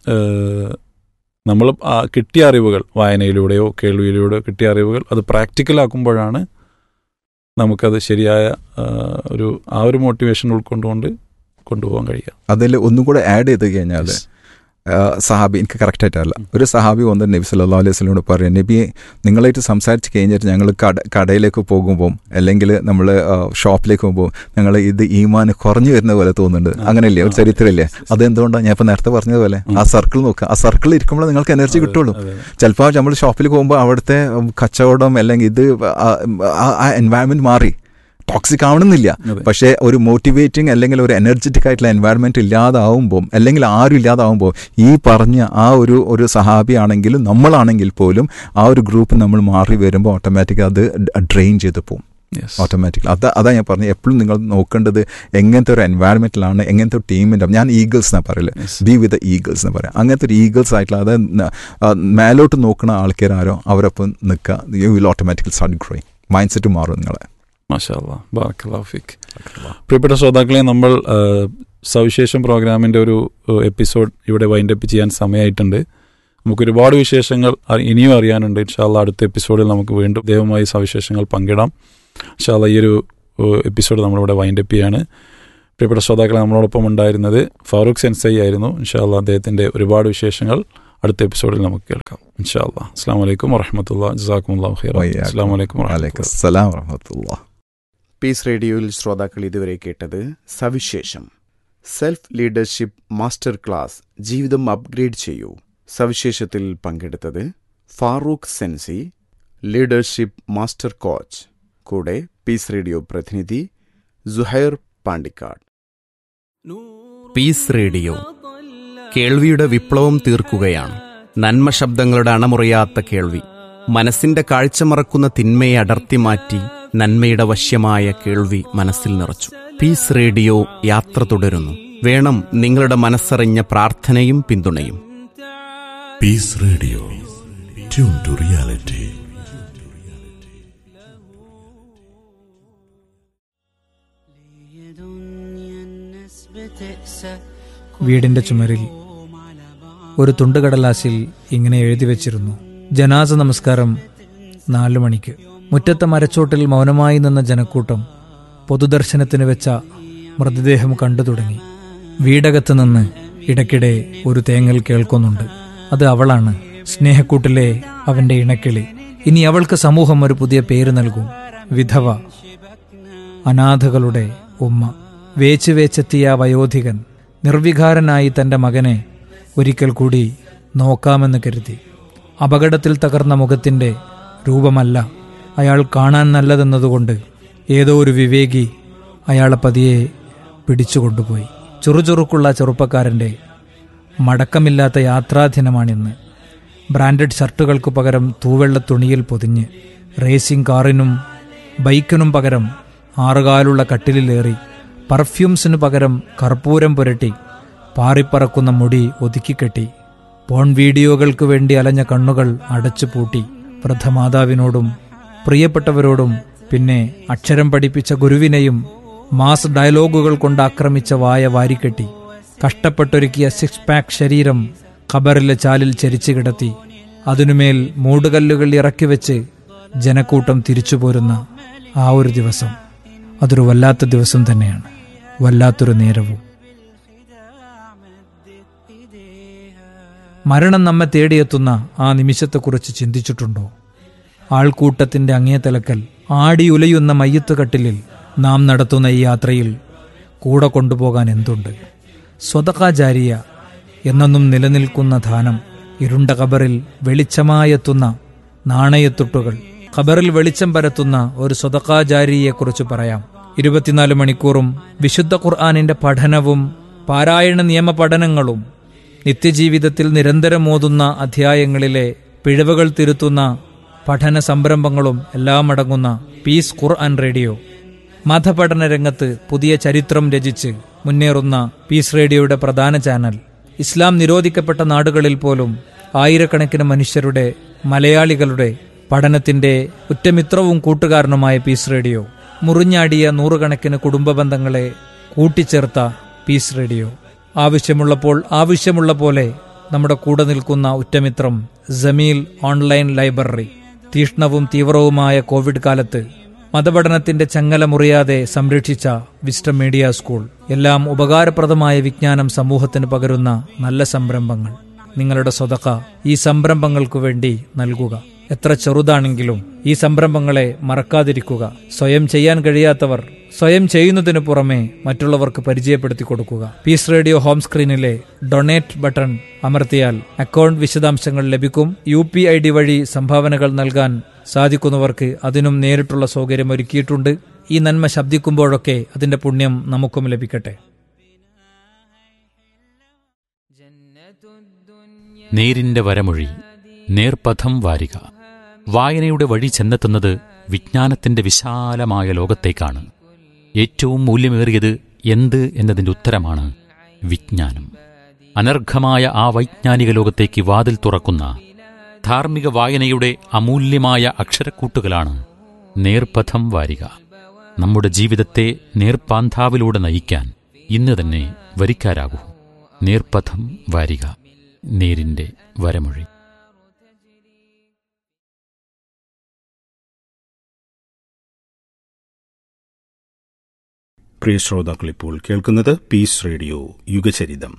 നമ്മൾ കിട്ടിയ അറിവുകൾ വായനയിലൂടെയോ കേൾവിയിലൂടെയോ കിട്ടിയ അറിവുകൾ അത് പ്രാക്ടിക്കലാക്കുമ്പോഴാണ് നമുക്കത് ശരിയായ ആ, ഒരു ആ ഒരു മോട്ടിവേഷൻ ഉൾക്കൊണ്ടുകൊണ്ട് കൊണ്ടുപോകാൻ കഴിയുക അതിൽ ഒന്നും കൂടെ ആഡ് ചെയ്ത് കഴിഞ്ഞാൽ സഹാബി എനിക്ക് കറക്റ്റായിട്ടല്ല ഒരു സഹാബി വന്ന് നബി സല്ലാ അലൈഹി സ്വലോട് പറയാം നബി നിങ്ങളായിട്ട് സംസാരിച്ച് കഴിഞ്ഞിട്ട് ഞങ്ങൾ കട കടയിലേക്ക് പോകുമ്പോൾ അല്ലെങ്കിൽ നമ്മൾ ഷോപ്പിലേക്ക് പോകുമ്പോൾ ഞങ്ങൾ ഇത് ഈമാൻ കുറഞ്ഞു വരുന്ന പോലെ തോന്നുന്നുണ്ട് അങ്ങനെയല്ലേ ഒരു ചരിത്രമില്ലേ അതെന്തുകൊണ്ടാണ് ഞാൻ ഇപ്പം നേരത്തെ പറഞ്ഞതുപോലെ ആ സർക്കിൾ നോക്കുക ആ സർക്കിൾ ഇരിക്കുമ്പോൾ നിങ്ങൾക്ക് എനർജി കിട്ടുള്ളൂ അതെ, ചിലപ്പോൾ നമ്മൾ ഷോപ്പിൽ പോകുമ്പോൾ അവിടുത്തെ ഉം, കച്ചവടം അല്ലെങ്കിൽ ഇത് ആ- ആ എൻവയൺമെന്റ് മാറി ടോക്സിക് ആവണമെന്നില്ല അതെ. പക്ഷേ ഒരു മോട്ടിവേറ്റിംഗ് അല്ലെങ്കിൽ ഒരു എനർജറ്റിക് ആയിട്ടുള്ള എൻവയൺമെന്റ് ഇല്ലാതാവുമ്പോൾ അല്ലെങ്കിൽ ആരും ഇല്ലാതാവുമ്പോൾ ഈ പറഞ്ഞ ആ ഒരു ഒരു സഹാബി ആണെങ്കിലും നമ്മളാണെങ്കിൽ പോലും ആ ഒരു ഗ്രൂപ്പ് നമ്മൾ മാറി വരുമ്പോൾ ഓട്ടോമാറ്റിക് അത് ഡ്രെയിൻ ചെയ്ത് പോകും Yes. ഓട്ടോമാറ്റിക് അതാ അതാ ഞാൻ പറഞ്ഞത് എപ്പോഴും നിങ്ങൾ നോക്കേണ്ടത് എങ്ങനത്തെ ഒരു എൻവയൺമെന്റിലാണ് എങ്ങനത്തെ ഒരു ടീമിൻ്റെ ഞാൻ ഈഗിൾസ് എന്നാ പറയല് Yes. ബി വിത്ത് ഈഗിൾസ് എന്ന് പറയാം അങ്ങനത്തെ ഒരു ഈഗിൾസ് ആയിട്ടുള്ള അതായത് ന- ആ, മേലോട്ട് നോക്കുന്ന ആൾക്കാരോ അവരൊപ്പം നിൽക്കുക you will automatical start growing mind set മാറും നിങ്ങളെ മാഷാല്ലാ ബാറക്കല്ലാഹു ഫീക്ക് പ്രിയപ്പെട്ട ശ്രോതാക്കളെ നമ്മൾ ആ, സവിശേഷം പ്രോഗ്രാമിൻ്റെ ഒരു എപ്പിസോഡ് ഇവിടെ വൈൻഡപ്പ് ചെയ്യാൻ സമയമായിട്ടുണ്ട് നമുക്ക് ഒരുപാട് വിശേഷങ്ങൾ അ- ഇനിയും അറിയാനുണ്ട് ഇൻഷാല്ല അടുത്ത എപ്പിസോഡിൽ നമുക്ക് വീണ്ടും ദൈവമായി സവിശേഷങ്ങൾ പങ്കിടാം ഇൻഷാല്ല ഈ ഒരു എപ്പിസോഡ് നമ്മളിവിടെ വൈൻഡപ്പ് ചെയ്യാണ് പ്രിയപ്പെട്ട ശ്രോതാക്കളെ നമ്മളോടൊപ്പം ഉണ്ടായിരുന്നത് ഫാറൂഖ് സെൻസൈ ആയിരുന്നു ഇൻഷാല്ല അദ്ദേഹത്തിൻ്റെ ഒരുപാട് വിശേഷങ്ങൾ അടുത്ത എപ്പിസോഡിൽ നമുക്ക് കേൾക്കാം ഇൻഷാല്ല അസ്സാം വലൈക്കും വറഹമത്തുള്ള ജസാക്കുമുല്ലാ ഖൈർ അസ്സാം വലൈക്കും വലൈക്കും അസ്സലാം വറഹമത്തുള്ള പീസ് റേഡിയോയിൽ ശ്രോതാക്കൾ ഇതുവരെ കേട്ടത് സവിശേഷം സെൽഫ് ലീഡർഷിപ്പ് മാസ്റ്റർ ക്ലാസ് ജീവിതം അപ്ഗ്രേഡ് ചെയ്യൂ സവിശേഷത്തിൽ പങ്കെടുത്തത് Farooq sensei leadership master coach കൂടെ പീസ് റേഡിയോ പ്രതിനിധി സുഹൈർ പാണ്ടിക്കാട് പീസ് റേഡിയോ കേൾവിയുടെ വിപ്ലവം തീർക്കുകയാണ് നന്മ ശബ്ദങ്ങളുടെ അണമുറിയാത്ത കേൾവി മനസ്സിന്റെ കാഴ്ച മറക്കുന്ന തിന്മയെ അടർത്തി മാറ്റി നന്മയുടെ വശ്യമായ കേൾവി മനസ്സിൽ നിറച്ചു പീസ് റേഡിയോ യാത്ര തുടരുന്നു വേണം നിങ്ങളുടെ മനസ്സറിഞ്ഞ പ്രാർത്ഥനയും പിന്തുണയും Peace Radio. Tune to reality. വീടിന്റെ ചുമരിൽ ഒരു തുണ്ടുകടലാസിൽ ഇങ്ങനെ എഴുതി വച്ചിരുന്നു ജനാസ നമസ്കാരം നാലു മണിക്ക് മുറ്റത്തെ മരച്ചോട്ടിൽ മൗനമായി നിന്ന ജനക്കൂട്ടം പൊതുദർശനത്തിന് വെച്ച മൃതദേഹം കണ്ടു തുടങ്ങി വീടകത്ത് നിന്ന് ഇടയ്ക്കിടെ ഒരു തേങ്ങൽ കേൾക്കുന്നുണ്ട് അത് അവളാണ് സ്നേഹക്കൂട്ടിലെ അവന്റെ ഇണക്കിളി ഇനി അവൾക്ക് സമൂഹം ഒരു പുതിയ പേര് നൽകും വിധവ അനാഥകളുടെ ഉമ്മ വേച്ച് വേച്ചെത്തിയ ആ വയോധികൻ നിർവികാരനായി തന്റെ മകനെ ഒരിക്കൽ കൂടി നോക്കാമെന്ന് കരുതി അപകടത്തിൽ തകർന്ന മുഖത്തിന്റെ രൂപമല്ല അയാൾ കാണാൻ നല്ലതെന്നതുകൊണ്ട് ഏതോ ഒരു വിവേകി അയാളെ പതിയെ പിടിച്ചുകൊണ്ടുപോയി ചുറുചുറുക്കുള്ള ചെറുപ്പക്കാരന്റെ മടക്കമില്ലാത്ത യാത്രാദിനമാണിന്ന് ബ്രാൻഡഡ് ഷർട്ടുകൾക്ക് പകരം തൂവെള്ള തുണിയിൽ പൊതിഞ്ഞ് റേസിംഗ് കാറിനും ബൈക്കിനും പകരം ആറുകാലുള്ള കട്ടിലിലേറി പെർഫ്യൂംസിനു പകരം കർപ്പൂരം പുരട്ടി പാറിപ്പറക്കുന്ന മുടി ഒതുക്കിക്കെട്ടി പോൺ വീഡിയോകൾക്ക് വേണ്ടി അലഞ്ഞ കണ്ണുകൾ അടച്ചു പൂട്ടി വൃദ്ധമാതാവിനോടും പ്രിയപ്പെട്ടവരോടും പിന്നെ അക്ഷരം പഠിപ്പിച്ച ഗുരുവിനെയും മാസ് ഡയലോഗുകൾ കൊണ്ട് ആക്രമിച്ച വായ വാരിക്കെട്ടി കഷ്ടപ്പെട്ടൊരുക്കിയ സിക്സ് പാക്ക് ശരീരം ഖബറിലെ ചാലിൽ ചരിച്ചു കിടത്തി അതിനുമേൽ മൂടുകല്ലുകൾ ഇറക്കി വെച്ച് ജനക്കൂട്ടം തിരിച്ചു പോരുന്ന ആ ഒരു ദിവസം അതൊരു വല്ലാത്ത ദിവസം തന്നെയാണ് വല്ലാത്തൊരു നേരവും മരണം നമ്മെ തേടിയെത്തുന്ന ആ നിമിഷത്തെക്കുറിച്ച് ചിന്തിച്ചിട്ടുണ്ടോ ആൾക്കൂട്ടത്തിന്റെ അങ്ങേതലക്കൽ ആടിയുലയുന്ന മയ്യത്ത് കട്ടിലിൽ നാം നടത്തുന്ന ഈ യാത്രയിൽ കൂടെ കൊണ്ടുപോകാൻ എന്തുണ്ട് സ്വതകാചാരിയ എന്നെന്നും നിലനിൽക്കുന്ന ധാനം ഇരുണ്ട ഖബറിൽ വെളിച്ചമായെത്തുന്ന നാണയത്തുട്ടുകൾ ഖബറിൽ വെളിച്ചം പരത്തുന്ന ഒരു സ്വതകാചാരിയെക്കുറിച്ച് പറയാം ഇരുപത്തിനാല് മണിക്കൂറും വിശുദ്ധ ഖുർആാനിന്റെ പഠനവും പാരായണ നിയമ പഠനങ്ങളും നിത്യജീവിതത്തിൽ നിരന്തരം ഓതുന്ന അധ്യായങ്ങളിലെ പിഴവുകൾ തിരുത്തുന്ന പഠന സംരംഭങ്ങളും എല്ലാം അടങ്ങുന്ന പീസ് ഖുർആൻ റേഡിയോ മതപഠന രംഗത്ത് പുതിയ ചരിത്രം രചിച്ച് മുന്നേറുന്ന പീസ് റേഡിയോയുടെ പ്രധാന ചാനൽ ഇസ്ലാം നിരോധിക്കപ്പെട്ട നാടുകളിൽ പോലും ആയിരക്കണക്കിന് മനുഷ്യരുടെ മലയാളികളുടെ പഠനത്തിന്റെ ഉറ്റമിത്രവും കൂട്ടുകാരനുമായ പീസ് റേഡിയോ മുറിഞ്ഞാടിയ നൂറുകണക്കിന് കുടുംബ ബന്ധങ്ങളെ കൂട്ടിച്ചേർത്ത പീസ് റേഡിയോ ആവശ്യമുള്ളപ്പോൾ ആവശ്യമുള്ള പോലെ നമ്മുടെ കൂടെ നിൽക്കുന്ന ഉറ്റമിത്രം ജമീൽ ഓൺലൈൻ ലൈബ്രറി തീഷ്ണവും തീവ്രവുമായ കോവിഡ് കാലത്ത് മതപഠനത്തിന്റെ ചങ്ങല മുറിയാതെ സംരക്ഷിച്ച വിസ്റ്റം മീഡിയ സ്കൂൾ എല്ലാം ഉപകാരപ്രദമായ വിജ്ഞാനം സമൂഹത്തിന് പകരുന്ന നല്ല സംരംഭങ്ങൾ നിങ്ങളുടെ സ്വതക്ക ഈ സംരംഭങ്ങൾക്കു വേണ്ടി നൽകുക എത്ര ചെറുതാണെങ്കിലും ഈ സംരംഭങ്ങളെ മറക്കാതിരിക്കുക സ്വയം ചെയ്യാൻ കഴിയാത്തവർ സ്വയം ചെയ്യുന്നതിനു പുറമെ മറ്റുള്ളവർക്ക് പരിചയപ്പെടുത്തി കൊടുക്കുക പീസ് റേഡിയോ ഹോം സ്ക്രീനിലെ ഡൊണേറ്റ് ബട്ടൺ അമർത്തിയാൽ അക്കൗണ്ട് വിശദാംശങ്ങൾ ലഭിക്കും യു പി ഐ ഡി വഴി സംഭാവനകൾ നൽകാൻ സാധിക്കുന്നവർക്ക് അതിനും നേരിട്ടുള്ള സൗകര്യം ഒരുക്കിയിട്ടുണ്ട് ഈ നന്മ ശബ്ദിക്കുമ്പോഴൊക്കെ അതിന്റെ പുണ്യം നമുക്കും ലഭിക്കട്ടെ നേരിന്റെ വരമൊഴി നേർപഥം വാരിക വായനയുടെ വഴി ചെന്നെത്തുന്നത് വിജ്ഞാനത്തിന്റെ വിശാലമായ ലോകത്തേക്കാണ് ഏറ്റവും മൂല്യമേറിയത് എന്ത് എന്നതിന്റെ ഉത്തരമാണ് വിജ്ഞാനം അനർഘമായ ആ വൈജ്ഞാനിക ലോകത്തേക്ക് വാതിൽ തുറക്കുന്ന ധാർമ്മിക വായനയുടെ അമൂല്യമായ അക്ഷരക്കൂട്ടുകളാണ് നേർപഥം വാരിക നമ്മുടെ ജീവിതത്തെ നേർപ്പാന്താവിലൂടെ നയിക്കാൻ ഇന്ന് തന്നെ വരിക്കാരാകൂ നേർപഥം വാരിക നേരിന്റെ വരമൊഴി പ്രിയ ശ്രോതാക്കൾ ഇപ്പോൾ കേൾക്കുന്നത് പീസ് റേഡിയോ യുഗചരിതം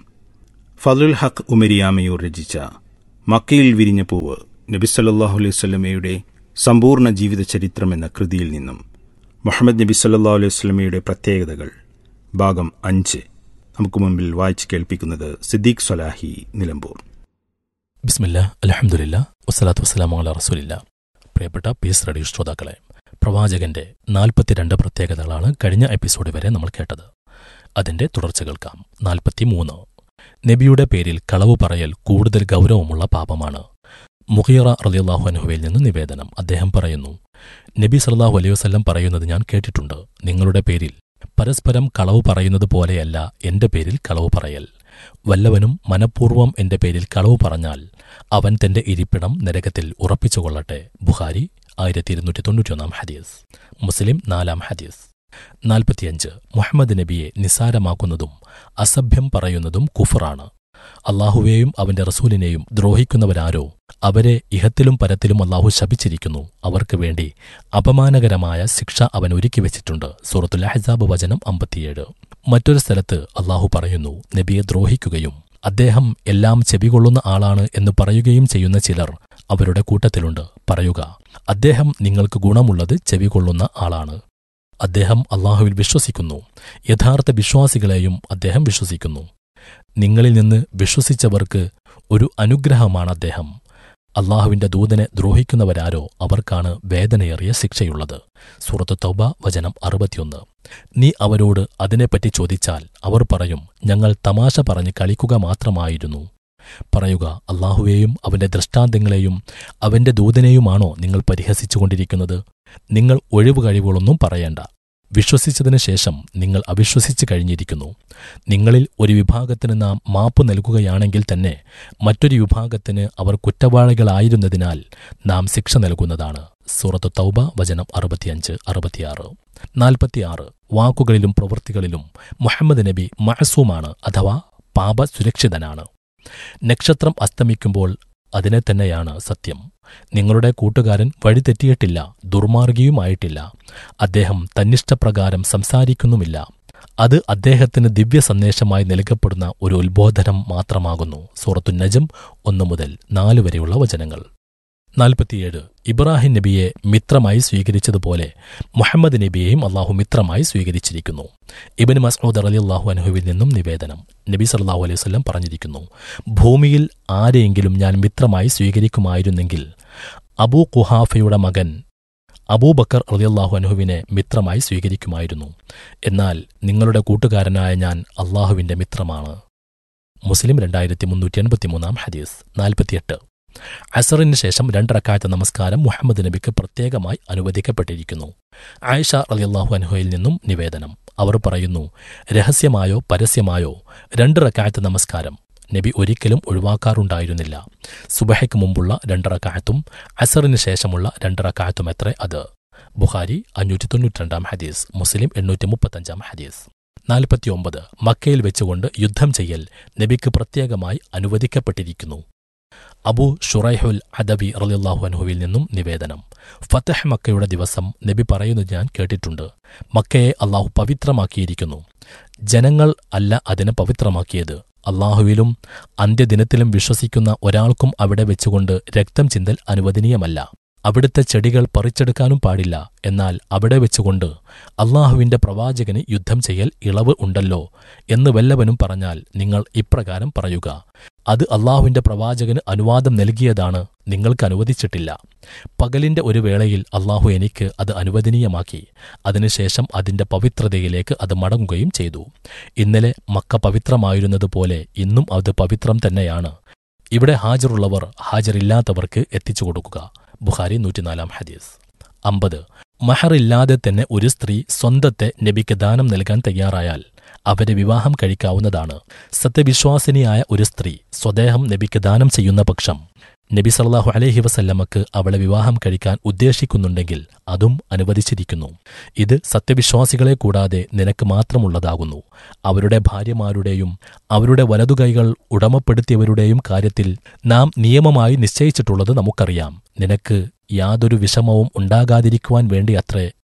ഫതുൽ ഹക്ക് ഉമരിയാമയൂർ രചിച്ച മക്കയിൽ വിരിഞ്ഞ പൂവ് നബിസല്ലാഹു അലൈഹി സ്വലമയുടെ സമ്പൂർണ്ണ ജീവിത ചരിത്രം എന്ന കൃതിയിൽ നിന്നും മുഹമ്മദ് നബി സല്ലാ അലൈഹി സ്വലമയുടെ പ്രത്യേകതകൾ ഭാഗം അഞ്ച് നമുക്ക് മുമ്പിൽ വായിച്ചു കേൾപ്പിക്കുന്നത് സിദ്ദീഖ് സൊലാഹി നിലമ്പൂർ ബിസ്മില്ല അലഹമുല്ല വസ്സലാത്തു വസ്സലാമു അല റസൂലില്ല പ്രിയപ്പെട്ട പീസ് റേഡിയോ ശ്രോതാക്കളെ പ്രവാചകന്റെ നാൽപ്പത്തിരണ്ട് പ്രത്യേകതകളാണ് കഴിഞ്ഞ എപ്പിസോഡ് വരെ നമ്മൾ കേട്ടത് അതിന്റെ തുടർച്ച കേൾക്കാം നാൽപ്പത്തിമൂന്ന് നബിയുടെ പേരിൽ കളവ് പറയൽ കൂടുതൽ ഗൗരവമുള്ള പാപമാണ് മുഹിറ റലിയല്ലാഹു അനുഹുവിൽ നിന്ന് നിവേദനം അദ്ദേഹം പറയുന്നു നബി സല്ലാഹു അലൈഹി വസ്ലം പറയുന്നത് ഞാൻ കേട്ടിട്ടുണ്ട് നിങ്ങളുടെ പേരിൽ പരസ്പരം കളവ് പറയുന്നത് പോലെയല്ല എന്റെ പേരിൽ കളവ് പറയൽ വല്ലവനും മനഃപൂർവ്വം എന്റെ പേരിൽ കളവ് പറഞ്ഞാൽ അവൻ തന്റെ ഇരിപ്പിടം നരകത്തിൽ ഉറപ്പിച്ചുകൊള്ളട്ടെ ബുഹാരി ആയിരത്തി ഇരുന്നൂറ്റി തൊണ്ണൂറ്റിയൊന്നാം ഹദീസ് മുസ്ലിം നാലാം ഹദീസ് നാൽപ്പത്തിയഞ്ച് മുഹമ്മദ് നബിയെ നിസാരമാക്കുന്നതും അസഭ്യം പറയുന്നതും കുഫറാണ് അള്ളാഹുവേയും അവന്റെ റസൂലിനെയും ദ്രോഹിക്കുന്നവരാരോ അവരെ ഇഹത്തിലും പരത്തിലും അള്ളാഹു ശപിച്ചിരിക്കുന്നു അവർക്ക് വേണ്ടി അപമാനകരമായ ശിക്ഷ അവൻ ഒരുക്കി വെച്ചിട്ടുണ്ട് സൂറത്തുൽ അഹ്സാബ് വചനം അമ്പത്തിയേഴ് മറ്റൊരു സ്ഥലത്ത് അള്ളാഹു പറയുന്നു നബിയെ ദ്രോഹിക്കുകയും അദ്ദേഹം എല്ലാം ചെവികൊള്ളുന്ന ആളാണ് എന്ന് പറയുകയും ചെയ്യുന്ന ചിലർ അവരുടെ കൂട്ടത്തിലുണ്ട് പറയുക അദ്ദേഹം നിങ്ങൾക്ക് ഗുണമുള്ളത് ചെവികൊള്ളുന്ന ആളാണ് അദ്ദേഹം അള്ളാഹുവിൽ വിശ്വസിക്കുന്നു യഥാർത്ഥ വിശ്വാസികളെയും അദ്ദേഹം വിശ്വസിക്കുന്നു നിങ്ങളിൽ നിന്ന് വിശ്വസിച്ചവർക്ക് ഒരു അനുഗ്രഹമാണ് അദ്ദേഹം അള്ളാഹുവിന്റെ ദൂതനെ ദ്രോഹിക്കുന്നവരാരോ അവർക്കാണ് വേദനയേറിയ ശിക്ഷയുള്ളത് സൂറത്ത് തൗബ വചനം അറുപത്തിയൊന്ന് നീ അവരോട് അതിനെപ്പറ്റി ചോദിച്ചാൽ അവർ പറയും ഞങ്ങൾ തമാശ പറഞ്ഞ് കളിക്കുക മാത്രമായിരുന്നു പറയുക അള്ളാഹുവേയും അവന്റെ ദൃഷ്ടാന്തങ്ങളെയും അവന്റെ ദൂതനെയുമാണോ നിങ്ങൾ പരിഹസിച്ചുകൊണ്ടിരിക്കുന്നത് നിങ്ങൾ ഒഴിവ് കഴിവുകളൊന്നും പറയേണ്ട വിശ്വസിച്ചതിനു ശേഷം നിങ്ങൾ അവിശ്വസിച്ചു കഴിഞ്ഞിരിക്കുന്നു നിങ്ങളിൽ ഒരു വിഭാഗത്തിന് നാം മാപ്പ് നൽകുകയാണെങ്കിൽ തന്നെ മറ്റൊരു വിഭാഗത്തിന് അവർ കുറ്റവാളികളായിരുന്നതിനാൽ നാം ശിക്ഷ നൽകുന്നതാണ് സൂറത്ത് തൗബ വചനം അറുപത്തിയഞ്ച് അറുപത്തിയാറ് നാൽപ്പത്തിയാറ് വാക്കുകളിലും പ്രവൃത്തികളിലും മുഹമ്മദ് നബി മഹസൂമാണ് അഥവാ പാപ സുരക്ഷിതനാണ് നക്ഷത്രം അസ്തമിക്കുമ്പോൾ അതിനെ തന്നെയാണ് സത്യം നിങ്ങളുടെ കൂട്ടുകാരൻ വഴിതെറ്റിയിട്ടില്ല ദുർമാർഗിയുമായിട്ടില്ല അദ്ദേഹം തന്നിഷ്ടപ്രകാരം സംസാരിക്കുന്നുമില്ല അത് അദ്ദേഹത്തിന് ദിവ്യ സന്ദേശമായി നൽകപ്പെടുന്ന ഒരു ഉത്ബോധനം മാത്രമാകുന്നു സൂറത്തു നജം ഒന്നു മുതൽ നാല് വരെയുള്ള വചനങ്ങൾ നാൽപ്പത്തിയേഴ് ഇബ്രാഹിം നബിയെ മിത്രമായി സ്വീകരിച്ചതുപോലെ മുഹമ്മദ് നബിയെയും അള്ളാഹു മിത്രമായി സ്വീകരിച്ചിരിക്കുന്നു ഇബൻ മസ്ഊദ് അലി അള്ളാഹു അനുഹുവിൽ നിന്നും നിവേദനം നബി സല്ലാഹു അലൈഹി വല്ലം പറഞ്ഞിരിക്കുന്നു ഭൂമിയിൽ ആരെയെങ്കിലും ഞാൻ മിത്രമായി സ്വീകരിക്കുമായിരുന്നെങ്കിൽ അബൂ കുഹാഫയുടെ മകൻ അബൂബക്കർ റളിയല്ലാഹു അനുഹുവിനെ മിത്രമായി സ്വീകരിക്കുമായിരുന്നു എന്നാൽ നിങ്ങളുടെ കൂട്ടുകാരനായ ഞാൻ അള്ളാഹുവിന്റെ മിത്രമാണ് മുസ്ലിം രണ്ടായിരത്തി മുന്നൂറ്റി എൺപത്തിമൂന്നാം ഹദീസ് നാൽപ്പത്തിയെട്ട് അസറിന് ശേഷം രണ്ടരക്കാലത്തെ നമസ്കാരം മുഹമ്മദ് നബിക്ക് പ്രത്യേകമായി അനുവദിക്കപ്പെട്ടിരിക്കുന്നു ആയിഷ റളിയല്ലാഹു അൻഹുയിൽ നിന്നും നിവേദനം അവർ പറയുന്നു രഹസ്യമായോ പരസ്യമായോ രണ്ട് റക്കായത്ത് നമസ്കാരം നബി ഒരിക്കലും ഒഴിവാക്കാറുണ്ടായിരുന്നില്ല സുബഹയ്ക്ക് മുമ്പുള്ള രണ്ടറക്കായത്തും അസറിന് ശേഷമുള്ള രണ്ടറക്കായത്തും എത്ര അത് ബുഖാരി അഞ്ഞൂറ്റി തൊണ്ണൂറ്റിരണ്ടാം ഹദീസ് മുസ്ലിം എണ്ണൂറ്റി മുപ്പത്തഞ്ചാം ഹദീസ് നാൽപ്പത്തിയൊമ്പത് മക്കയിൽ വെച്ചുകൊണ്ട് യുദ്ധം ചെയ്യൽ നബിക്ക് പ്രത്യേകമായി അനുവദിക്കപ്പെട്ടിരിക്കുന്നു അബു ഷുറൈഹുൽ അദബി റളിയല്ലാഹു അൻഹുവിൽ നിന്നും നിവേദനം ഫത്തഹ് മക്കയുടെ ദിവസം നബി പറയുന്നത് ഞാൻ കേട്ടിട്ടുണ്ട് മക്കയെ അള്ളാഹു പവിത്രമാക്കിയിരിക്കുന്നു ജനങ്ങൾ അല്ല അതിനെ പവിത്രമാക്കിയത് അള്ളാഹുവിലും അന്ത്യദിനത്തിലും വിശ്വസിക്കുന്ന ഒരാൾക്കും അവിടെ വെച്ചുകൊണ്ട് രക്തം ചിന്തൽ അനുവദനീയമല്ല അവിടുത്തെ ചെടികൾ പറിച്ചെടുക്കാനും പാടില്ല എന്നാൽ അവിടെ വെച്ചുകൊണ്ട് അള്ളാഹുവിന്റെ പ്രവാചകന് യുദ്ധം ചെയ്യൽ ഇളവ് ഉണ്ടല്ലോ എന്ന് വല്ലവനും പറഞ്ഞാൽ നിങ്ങൾ ഇപ്രകാരം പറയുക അത് അള്ളാഹുവിന്റെ പ്രവാചകന് അനുവാദം നൽകിയതാണ് നിങ്ങൾക്ക് അനുവദിച്ചിട്ടില്ല പകലിന്റെ ഒരു വേളയിൽ അള്ളാഹു എനിക്ക് അത് അനുവദനീയമാക്കി അതിനുശേഷം അതിന്റെ പവിത്രതയിലേക്ക് അത് മടങ്ങുകയും ചെയ്തു ഇന്നലെ മക്ക പവിത്രമായിരുന്നതുപോലെ ഇന്നും അത് പവിത്രം തന്നെയാണ് ഇവിടെ ഹാജറുള്ളവർ ഹാജറില്ലാത്തവർക്ക് എത്തിച്ചു കൊടുക്കുക ബുഖാരി നൂറ്റിനാലാം ഹദീസ് അമ്പത് മഹറില്ലാതെ തന്നെ ഒരു സ്ത്രീ സ്വന്തത്തെ നബിക്ക് ദാനം നൽകാൻ തയ്യാറായാൽ അവരെ വിവാഹം കഴിക്കാവുന്നതാണ് സത്യവിശ്വാസിനിയായ ഒരു സ്ത്രീ സ്വദേഹം നബിക്ക് ദാനം ചെയ്യുന്ന പക്ഷം നബി സല്ലാഹു അലൈഹി വസല്ലമക്ക് അവളെ വിവാഹം കഴിക്കാൻ ഉദ്ദേശിക്കുന്നുണ്ടെങ്കിൽ അതും അനുവദിച്ചിരിക്കുന്നു ഇത് സത്യവിശ്വാസികളെ കൂടാതെ നിനക്ക് മാത്രമുള്ളതാകുന്നു അവരുടെ ഭാര്യമാരുടെയും അവരുടെ വലതുകൈകൾ ഉടമപ്പെടുത്തിയവരുടെയും കാര്യത്തിൽ നാം നിയമമായി നിശ്ചയിച്ചിട്ടുള്ളത് നമുക്കറിയാം നിനക്ക് യാതൊരു വിഷമവും ഉണ്ടാകാതിരിക്കുവാൻ വേണ്ടി അത്രേ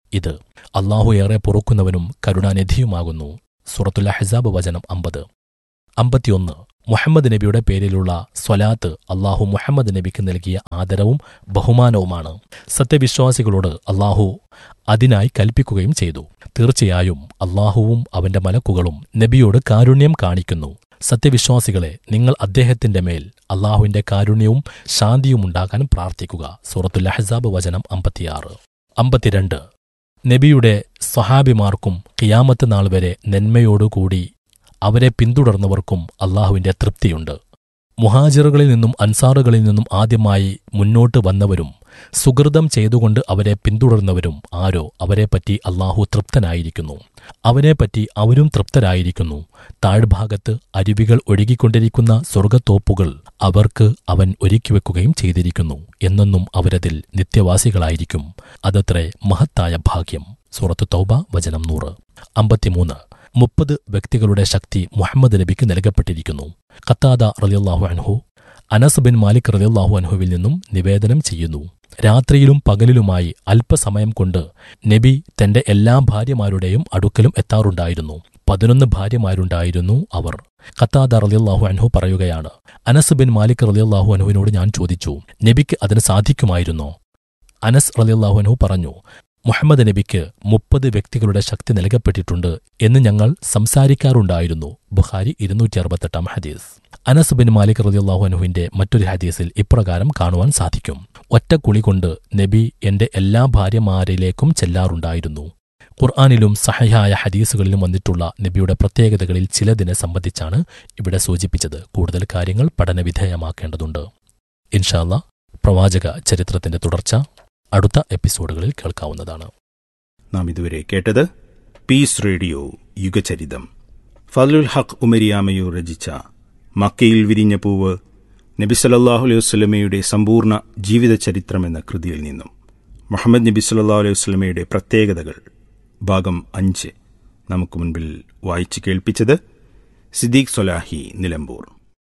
ഇത് അള്ളാഹു ഏറെ പൊറുക്കുന്നവനും കരുണാനിധിയുമാകുന്നു സൂറത്തുൽ അഹ്സാബ് വചനം അമ്പത് അമ്പത്തിയൊന്ന് മുഹമ്മദ് നബിയുടെ പേരിലുള്ള സ്വലാത്ത് അള്ളാഹു മുഹമ്മദ് നബിക്ക് നൽകിയ ആദരവും ബഹുമാനവുമാണ് സത്യവിശ്വാസികളോട് അള്ളാഹു അതിനായി കൽപ്പിക്കുകയും ചെയ്തു തീർച്ചയായും അള്ളാഹുവും അവന്റെ മലക്കുകളും നബിയോട് കാരുണ്യം കാണിക്കുന്നു സത്യവിശ്വാസികളെ നിങ്ങൾ അദ്ദേഹത്തിന്റെ മേൽ അള്ളാഹുവിന്റെ കാരുണ്യവും ശാന്തിയും ഉണ്ടാകാൻ പ്രാർത്ഥിക്കുക സൂറത്തുൽ അഹ്സാബ് വചനം അമ്പത്തിയാറ് അമ്പത്തിരണ്ട് നബിയുടെ സ്വഹാബിമാർക്കും കിയാമത്ത് നാൾ വരെ നന്മയോടുകൂടി അവരെ പിന്തുടർന്നവർക്കും അള്ളാഹുവിന്റെ തൃപ്തിയുണ്ട് മുഹാജിറുകളിൽ നിന്നും അൻസാറുകളിൽ നിന്നും ആദ്യമായി മുന്നോട്ട് വന്നവരും സുഹൃതം ചെയ്തുകൊണ്ട് അവരെ പിന്തുടർന്നവരും ആരോ അവരെപ്പറ്റി അള്ളാഹു തൃപ്തനായിരിക്കുന്നു അവനെപ്പറ്റി അവരും തൃപ്തരായിരിക്കുന്നു താഴ്ഭാഗത്ത് അരുവികൾ ഒഴുകിക്കൊണ്ടിരിക്കുന്ന സ്വർഗത്തോപ്പുകൾ അവർക്ക് അവൻ ഒരുക്കിവെക്കുകയും ചെയ്തിരിക്കുന്നു എന്നെന്നും അവരതിൽ നിത്യവാസികളായിരിക്കും അതത്രേ മഹത്തായ ഭാഗ്യം സൂറത്ത് തൗബ വചനം നൂറ് അമ്പത്തിമൂന്ന് മുപ്പത് വ്യക്തികളുടെ ശക്തി മുഹമ്മദ് നബിക്ക് നൽകപ്പെട്ടിരിക്കുന്നു ഖത്താദ റലിയല്ലാഹു അൻഹു അനസ് ബിൻ മാലിക് റലിയല്ലാഹു അൻഹുവിൽ നിന്നും നിവേദനം ചെയ്യുന്നു രാത്രിയിലും പകലിലുമായി അല്പസമയം കൊണ്ട് നബി തന്റെ എല്ലാ ഭാര്യമാരുടെയും അടുക്കലും എത്താറുണ്ടായിരുന്നു പതിനൊന്ന് ഭാര്യമാരുണ്ടായിരുന്നു അവർ ഖത്താദ റലിയല്ലാഹു അൻഹു പറയുകയാണ് അനസ് ബിൻ മാലിക് റലിയല്ലാഹു അൻഹുവിനോട് ഞാൻ ചോദിച്ചു നബിക്ക് അതിന് സാധിക്കുമായിരുന്നോ അനസ് റലിയല്ലാഹു അൻഹു പറഞ്ഞു മുഹമ്മദ് നബിക്ക് മുപ്പത് വ്യക്തികളുടെ ശക്തി നൽകപ്പെട്ടിട്ടുണ്ട് എന്ന് ഞങ്ങൾ സംസാരിക്കാറുണ്ടായിരുന്നു ബുഖാരി ഇരുന്നൂറ്റി അറുപത്തെട്ടാം ഹദീസ് അനസ് ബിൻ മാലിക് റളിയല്ലാഹു അൻഹുവിന്റെ മറ്റൊരു ഹദീസിൽ ഇപ്രകാരം കാണുവാൻ സാധിക്കും ഒറ്റ കുളി കൊണ്ട് നബി എന്റെ എല്ലാ ഭാര്യമാരിലേക്കും ചെല്ലാറുണ്ടായിരുന്നു ഖുർആാനിലും സഹയായ ഹദീസുകളിലും വന്നിട്ടുള്ള നബിയുടെ പ്രത്യേകതകളിൽ ചിലതിനെ സംബന്ധിച്ചാണ് ഇവിടെ സൂചിപ്പിച്ചത് കൂടുതൽ കാര്യങ്ങൾ പഠനവിധേയമാക്കേണ്ടതുണ്ട് ഇൻഷാല്ല പ്രവാചക ചരിത്രത്തിന്റെ തുടർച്ച അടുത്ത എപ്പിസോഡുകളിൽ കേൾക്കാവുന്നതാണ് നാം ഇതുവരെ കേട്ടത് പീസ് റേഡിയോ യുഗചരിതം ഫലുൽ ഹഖ് ഉമരിയാമയൂർ രചിച്ച മക്കയിൽ വിരിഞ്ഞ പൂവ് നബി സല്ലല്ലാഹു അലൈഹി വസ്ലമയുടെ സമ്പൂർണ്ണ ജീവിത ചരിത്രം എന്ന കൃതിയിൽ നിന്നും മുഹമ്മദ് നബി സല്ലല്ലാഹു അലൈഹി വസ്ലമയുടെ പ്രത്യേകതകൾ ഭാഗം അഞ്ച് നമുക്ക് മുൻപിൽ വായിച്ചു കേൾപ്പിച്ചത് സിദ്ദീഖ് സൊലാഹി നിലമ്പൂർ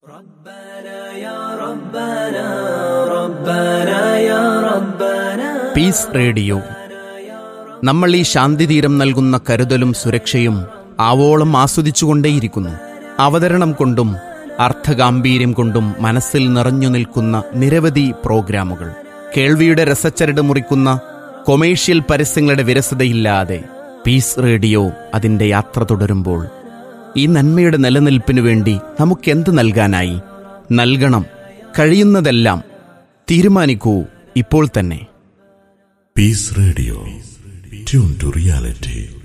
പീസ് റേഡിയോ നമ്മൾ ഈ ശാന്തിതീരം നൽകുന്ന കരുതലും സുരക്ഷയും ആവോളം ആസ്വദിച്ചുകൊണ്ടേയിരിക്കുന്നു അവതരണം കൊണ്ടും അർത്ഥഗാംഭീര്യം കൊണ്ടും മനസ്സിൽ നിറഞ്ഞു നിൽക്കുന്ന നിരവധി പ്രോഗ്രാമുകൾ കേൾവിയുടെ രസച്ചരട് മുറിക്കുന്ന കൊമേഴ്ഷ്യൽ പരസ്യങ്ങളുടെ വിരസതയില്ലാതെ പീസ് റേഡിയോ അതിന്റെ യാത്ര തുടരുമ്പോൾ ഈ നന്മയുടെ നിലനിൽപ്പിനു വേണ്ടി നമുക്കെന്ത് നൽകാനായി നൽകണം കഴിയുന്നതെല്ലാം തീരുമാനിക്കൂ ഇപ്പോൾ തന്നെ Peace Radio. Tune to reality.